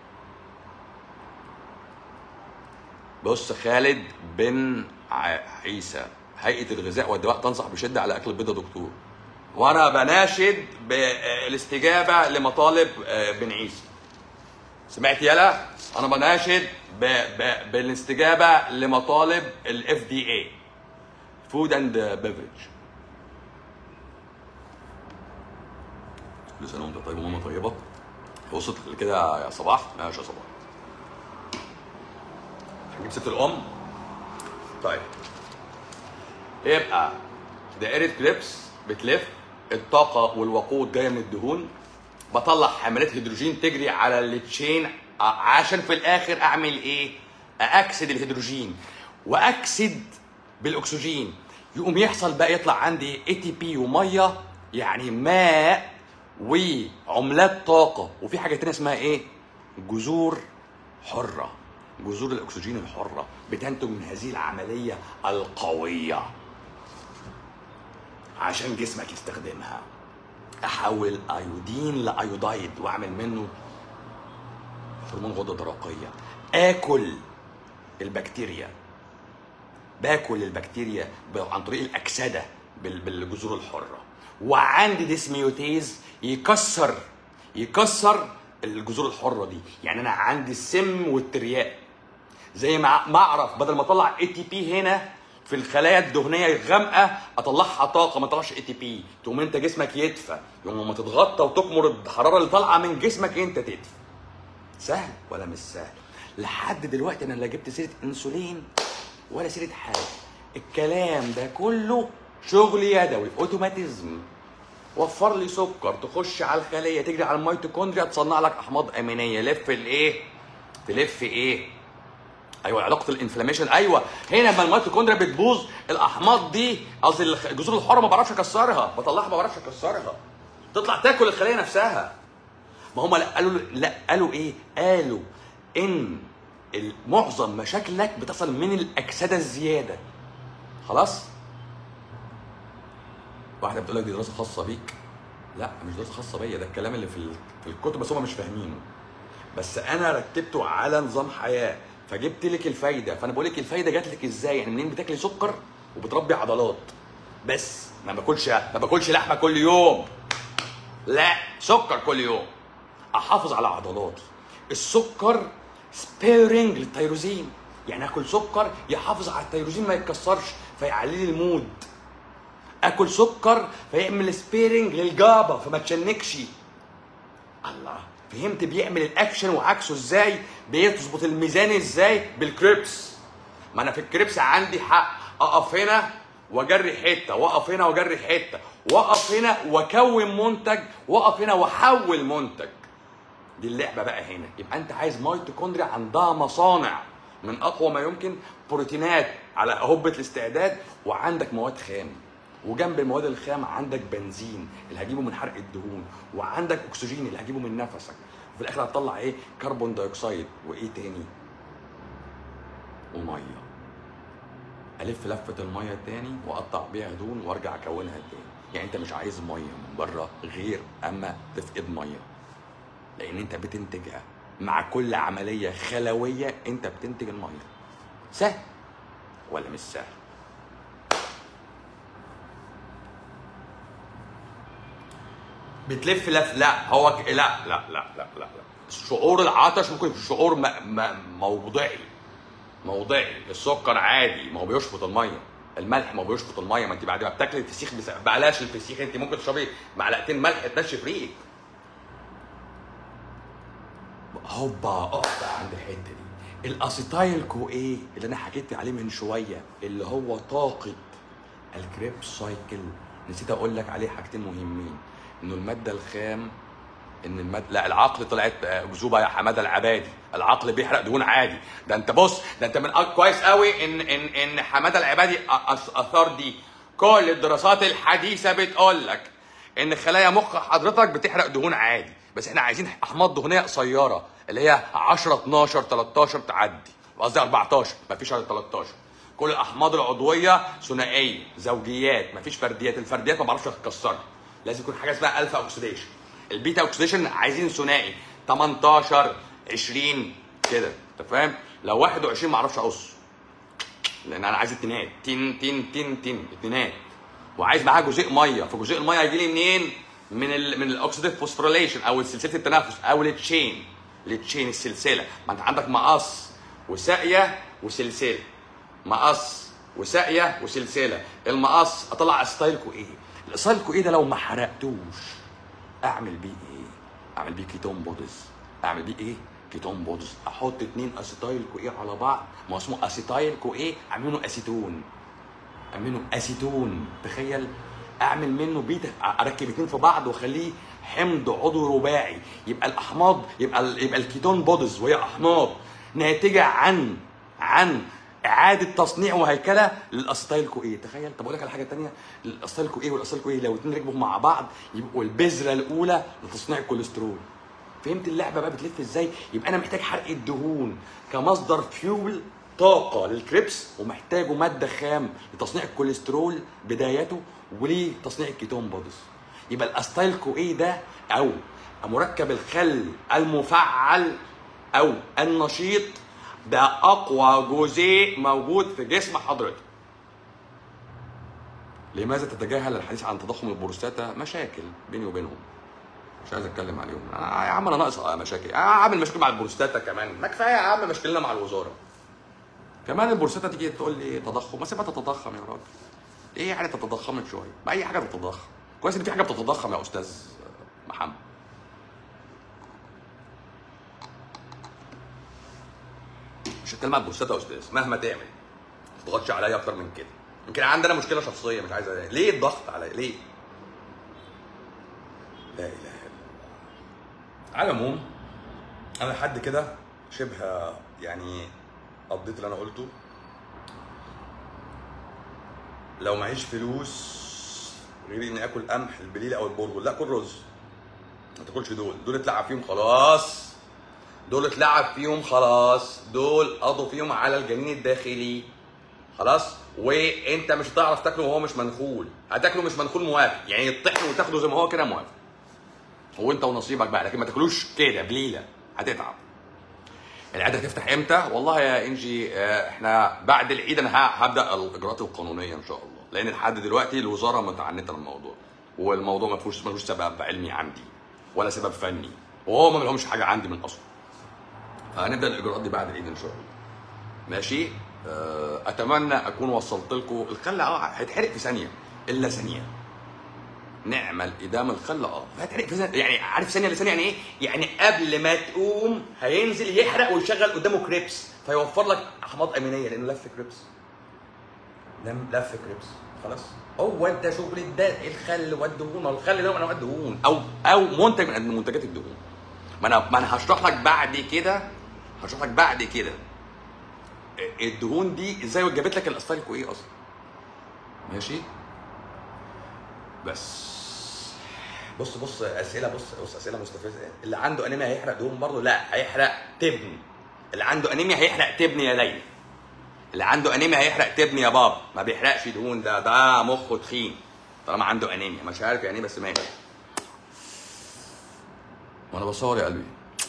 [SPEAKER 1] بص خالد بن ع- عيسى هيئه الغذاء والدواء تنصح بشده على اكل البيض يا دكتور وانا بناشد بالاستجابه لمطالب آه، بن عيسى سمعت يلا انا بناشد ب... ب... بالاستجابه لمطالب الاف دي اي فود اند بيفرج كل سنه وانت طيب وماما طيبه وصلت كده يا صباح ماشي يا صباح هنجيب ست الام طيب يبقى دائرة كريبس بتلف الطاقة والوقود جاية من الدهون بطلع حملات هيدروجين تجري على التشين ع- عشان في الآخر أعمل إيه؟ أكسد الهيدروجين وأكسد بالأكسجين يقوم يحصل بقى يطلع عندي اي تي بي ومية يعني ماء وعملات طاقة وفي حاجة تانية اسمها إيه؟ جذور حرة جذور الأكسجين الحرة بتنتج من هذه العملية القوية عشان جسمك يستخدمها احول ايودين لايودايد واعمل منه هرمون غده درقيه اكل البكتيريا باكل البكتيريا ب- عن طريق الاكسده بال- بالجذور الحره وعندي ديسميوتيز يكسر يكسر الجذور الحره دي يعني انا عندي السم والترياق زي ما ما اعرف بدل ما اطلع اي تي بي هنا في الخلايا الدهنيه الغامقه اطلعها طاقه ما اطلعش اي تي بي تقوم انت جسمك يدفى يوم ما تتغطى وتكمر الحراره اللي طالعه من جسمك انت تدفى سهل ولا مش سهل لحد دلوقتي انا لا جبت سيره انسولين ولا سيره حاجه الكلام ده كله شغل يدوي اوتوماتيزم وفر لي سكر تخش على الخليه تجري على الميتوكوندريا تصنع لك احماض امينيه لف الايه تلف ايه ايوه علاقه الانفلاميشن ايوه هنا لما الميتوكوندريا بتبوظ الاحماض دي قصدي الخ- الجذور الحره ما بعرفش اكسرها بطلعها ما بعرفش اكسرها تطلع تاكل الخليه نفسها ما هم لا قالوا لا قالوا ايه قالوا ان ال- معظم مشاكلك بتصل من الاكسده الزياده خلاص واحده بتقول لك دي دراسه خاصه بيك لا مش دراسه خاصه بيا ده الكلام اللي في ال- في الكتب بس هم مش فاهمينه بس انا رتبته على نظام حياه فجبت لك الفايده فانا بقول لك الفايده جات لك ازاي يعني منين بتاكلي سكر وبتربي عضلات بس ما باكلش ما باكلش لحمه كل يوم لا سكر كل يوم احافظ على عضلاتي السكر سبيرنج للتيروزين يعني اكل سكر يحافظ على التيروزين ما يتكسرش فيعلي لي المود اكل سكر فيعمل سبيرنج للجابه فما تشنكش الله فهمت بيعمل الاكشن وعكسه ازاي بيظبط الميزان ازاي بالكريبس ما انا في الكريبس عندي حق اقف هنا واجري حته واقف هنا واجري حته واقف هنا واكون منتج واقف هنا واحول منتج دي اللعبه بقى هنا يبقى انت عايز ميتوكوندريا عندها مصانع من اقوى ما يمكن بروتينات على هبه الاستعداد وعندك مواد خام وجنب المواد الخام عندك بنزين اللي هجيبه من حرق الدهون وعندك اكسجين اللي هجيبه من نفسك وفي الاخر هتطلع ايه كربون دايوكسيد وايه تاني وميه الف لفه الميه تاني واقطع بيها دهون وارجع اكونها تاني يعني انت مش عايز ميه من بره غير اما تفقد ميه لان انت بتنتجها مع كل عمليه خلويه انت بتنتج الميه سهل ولا مش سهل بتلف لف لا هو ك... لا لا لا لا لا لا شعور العطش ممكن يكون شعور م... م... موضعي موضعي السكر عادي ما هو بيشفط الميه الملح ما هو بيشفط الميه ما انت بعد ما بتاكلي الفسيخ بس... بلاش الفسيخ انت ممكن تشربي معلقتين ملح تنشف ريقك هوبا اقف بقى عند الحته دي الاسيتايل كو ايه اللي انا حكيت عليه من شويه اللي هو طاقه الكريبس سايكل نسيت اقول لك عليه حاجتين مهمين انه الماده الخام ان المادة لا العقل طلعت اكذوبه يا حماده العبادي العقل بيحرق دهون عادي ده انت بص ده انت من أ- كويس قوي ان ان ان حماده العبادي أ- أس- اثار دي كل الدراسات الحديثه بتقول لك ان خلايا مخ حضرتك بتحرق دهون عادي بس احنا عايزين احماض دهنيه قصيره اللي هي 10 12 13 تعدي قصدي 14 مفيش على 13 كل الاحماض العضويه ثنائيه زوجيات مفيش فرديات الفرديات ما بعرفش تكسرها لازم يكون حاجه اسمها الفا اوكسيديشن البيتا اوكسيديشن عايزين ثنائي 18 20 كده انت فاهم لو 21 ما اعرفش اقص لان انا عايز اتنينات تين تين تين تين اتنينات وعايز معاها جزيء ميه فجزيء الميه هيجي لي منين من ال من الاكسيديف فوسفوريليشن او سلسله التنفس او التشين التشين السلسله ما انت عندك مقص وساقيه وسلسله مقص وساقيه وسلسله المقص اطلع اسيتايل ايه الاسيتايل ايه ده لو ما حرقتوش اعمل بيه ايه اعمل بيه كيتون بوديز اعمل بيه ايه كيتون بوديز احط اتنين اسيتايل ايه على بعض ما هو اسمه اسيتايل ايه اعمل منه اسيتون اعمل منه اسيتون تخيل اعمل منه بيتا اركب اتنين في بعض واخليه حمض عضوي رباعي يبقى الاحماض يبقى ال يبقى الكيتون بوديز وهي احماض ناتجه عن عن اعاده تصنيع وهيكله للاسيتايل كو ايه تخيل طب اقول لك على حاجه ثانيه الاسيتايل كو ايه والاسيتايل كو ايه لو اتنين ركبوا مع بعض يبقوا البذره الاولى لتصنيع الكوليسترول فهمت اللعبه بقى بتلف ازاي يبقى انا محتاج حرق الدهون كمصدر فيول طاقه للكريبس ومحتاجه ماده خام لتصنيع الكوليسترول بدايته ولتصنيع الكيتون بوديز يبقى الاستايل كو ايه ده او مركب الخل المفعل او النشيط ده اقوى جزيء موجود في جسم حضرتك لماذا تتجاهل الحديث عن تضخم البروستاتا مشاكل بيني وبينهم مش عايز اتكلم عليهم أنا يا عم انا ناقص مشاكل انا عامل مشاكل مع البروستاتا كمان ما كفايه يا عم مشكلنا مع الوزاره كمان البروستاتا تيجي تقول لي تضخم ما سيبها تتضخم يا راجل ايه يعني تتضخمت شويه ما اي حاجه تتضخم كويس ان في حاجه بتتضخم يا استاذ محمد مش هتكلم عن البروستاتا يا استاذ مهما تعمل ما تضغطش عليا اكتر من كده يمكن عندنا مشكله شخصيه مش عايز أ- ليه الضغط عليا ليه لا اله الا الله على العموم انا لحد كده شبه يعني قضيت اللي انا قلته لو معيش فلوس غير اني اكل قمح البليله او البرغل لا كل رز ما تاكلش دول دول اتلعب فيهم خلاص دول اتلعب فيهم خلاص دول قضوا فيهم على الجنين الداخلي خلاص وانت مش هتعرف تاكله وهو مش منخول هتاكله مش منخول موافق يعني يطحن وتاخده زي ما هو كده موافق وانت ونصيبك بقى لكن ما تاكلوش كده بليله هتتعب العياده هتفتح امتى؟ والله يا انجي آه، احنا بعد العيد انا ه- هبدا الاجراءات القانونيه ان شاء الله لان لحد دلوقتي الوزاره متعنته للموضوع والموضوع ما فيهوش ملوش سبب علمي عندي ولا سبب فني وهو ما لهمش حاجه عندي من اصله فهنبدا الاجراءات دي بعد العيد ان شاء الله ماشي آه، اتمنى اكون وصلت لكم الخل اه هيتحرق في ثانيه الا ثانيه نعمل ادام الخل اه هيتحرق في ثانيه يعني عارف ثانيه لثانيه يعني ايه؟ يعني قبل ما تقوم هينزل يحرق ويشغل قدامه كريبس فيوفر لك احماض امينيه لانه لف كريبس نم لف كريبس خلاص هو انت شغل ده الخل والدهون ما هو الخل ده من انواع الدهون او او منتج من منتجات الدهون ما انا ما انا هشرح لك بعد كده هشرح لك بعد كده الدهون دي ازاي جابت لك الاسفلكو ايه اصلا ماشي بس بص بص اسئله بص بص اسئله مستفزه اللي عنده انيميا هيحرق دهون برضه لا هيحرق تبن اللي عنده انيميا هيحرق تبن يا ليلى اللي عنده انيميا هيحرق تبن يا بابا ما بيحرقش دهون ده ده مخه تخين طالما عنده انيميا مش عارف يعني ايه بس ماشي وانا بصور يا قلبي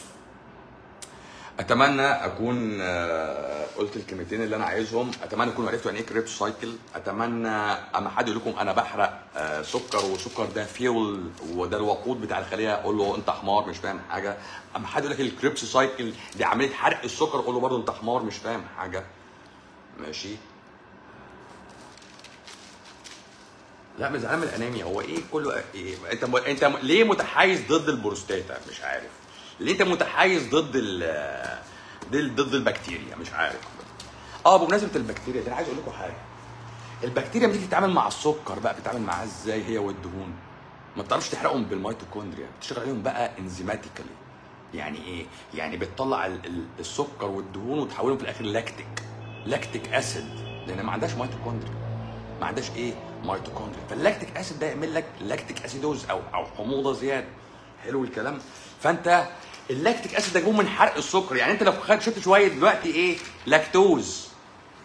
[SPEAKER 1] اتمنى اكون آه، قلت الكلمتين اللي انا عايزهم اتمنى تكونوا عرفتوا يعني ايه كريب سايكل اتمنى اما حد يقول لكم انا بحرق آه، سكر والسكر ده فيول وده الوقود بتاع الخليه اقول له انت حمار مش فاهم حاجه اما حد يقول لك الكريبس سايكل دي عمليه حرق السكر اقول له برضه انت حمار مش فاهم حاجه ماشي لا مش زعلان من الانيميا هو ايه كله إيه؟ انت م... انت م... ليه متحيز ضد البروستاتا مش عارف ليه انت متحيز ضد ال ضد ضد البكتيريا مش عارف اه بمناسبه البكتيريا ده انا عايز اقول لكم حاجه البكتيريا بتيجي تتعامل مع السكر بقى بتتعامل معاه ازاي هي والدهون ما بتعرفش تحرقهم بالميتوكوندريا بتشتغل عليهم بقى انزيماتيكالي يعني ايه يعني بتطلع ال- ال- السكر والدهون وتحولهم في الاخر لاكتيك لاكتيك اسيد لان ما عندهاش ميتوكوندريا ما عندهاش ايه ميتوكوندريا فاللاكتيك اسيد ده يعمل لك لاكتيك اسيدوز او او حموضه زياده حلو الكلام فانت اللاكتيك اسيد ده جاي من حرق السكر يعني انت لو خدت شربت شويه دلوقتي ايه لاكتوز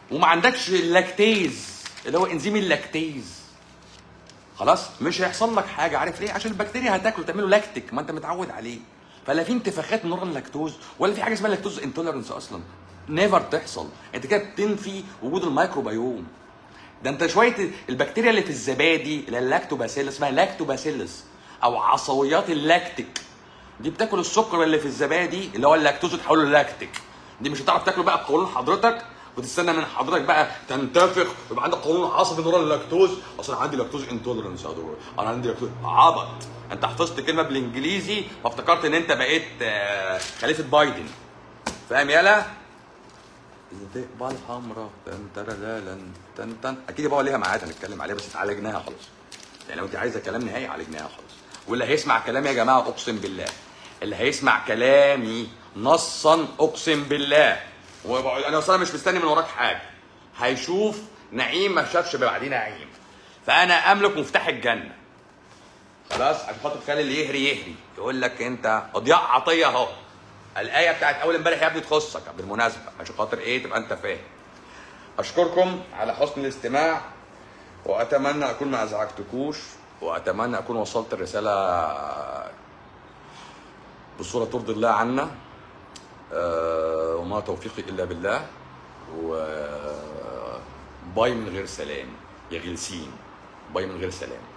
[SPEAKER 1] وما عندكش اللاكتيز اللي هو انزيم اللاكتيز خلاص مش هيحصل لك حاجه عارف ليه عشان البكتيريا هتاكله تعمله لاكتيك ما انت متعود عليه فلا في انتفاخات من ورا اللاكتوز ولا في حاجه اسمها لاكتوز انتولرنس اصلا نيفر تحصل انت كده بتنفي وجود الميكروبيوم ده انت شويه البكتيريا اللي في الزبادي اللي هي اللاكتوباسيلس اسمها لاكتوباسيلس او عصويات اللاكتيك دي بتاكل السكر اللي في الزبادي اللي هو اللاكتوز وتحوله للاكتيك دي مش هتعرف تاكله بقى بقولون حضرتك وتستنى من حضرتك بقى تنتفخ ويبقى عندك قولون عصبي من ورا اللاكتوز اصل انا عندي لاكتوز انتولرنس يا دكتور انا عندي لاكتوز عبط انت حفظت كلمه بالانجليزي فافتكرت ان انت بقيت آه، خليفه بايدن فاهم يالا الذئبة الحمراء تن ترلالن تن تن اكيد بقى ليها ميعاد هنتكلم عليها بس اتعالجناها خلاص يعني لو انت عايزه كلام نهائي عالجناها خلاص واللي هيسمع كلامي يا جماعه اقسم بالله اللي هيسمع كلامي نصا اقسم بالله وبقول- انا اصلا مش مستني من وراك حاجه هيشوف نعيم ما شافش بعديه نعيم فانا املك مفتاح الجنه خلاص عشان خاطر تخلي اللي يهري يهري يقول لك انت اضياء عطيه اهو الايه بتاعت اول امبارح يا ابني تخصك بالمناسبه عشان خاطر ايه تبقى انت فاهم اشكركم على حسن الاستماع واتمنى اكون ما ازعجتكوش واتمنى اكون وصلت الرساله بصوره ترضي الله عنا آه، وما توفيقي الا بالله و باي من غير سلام يا غلسين باي من غير سلام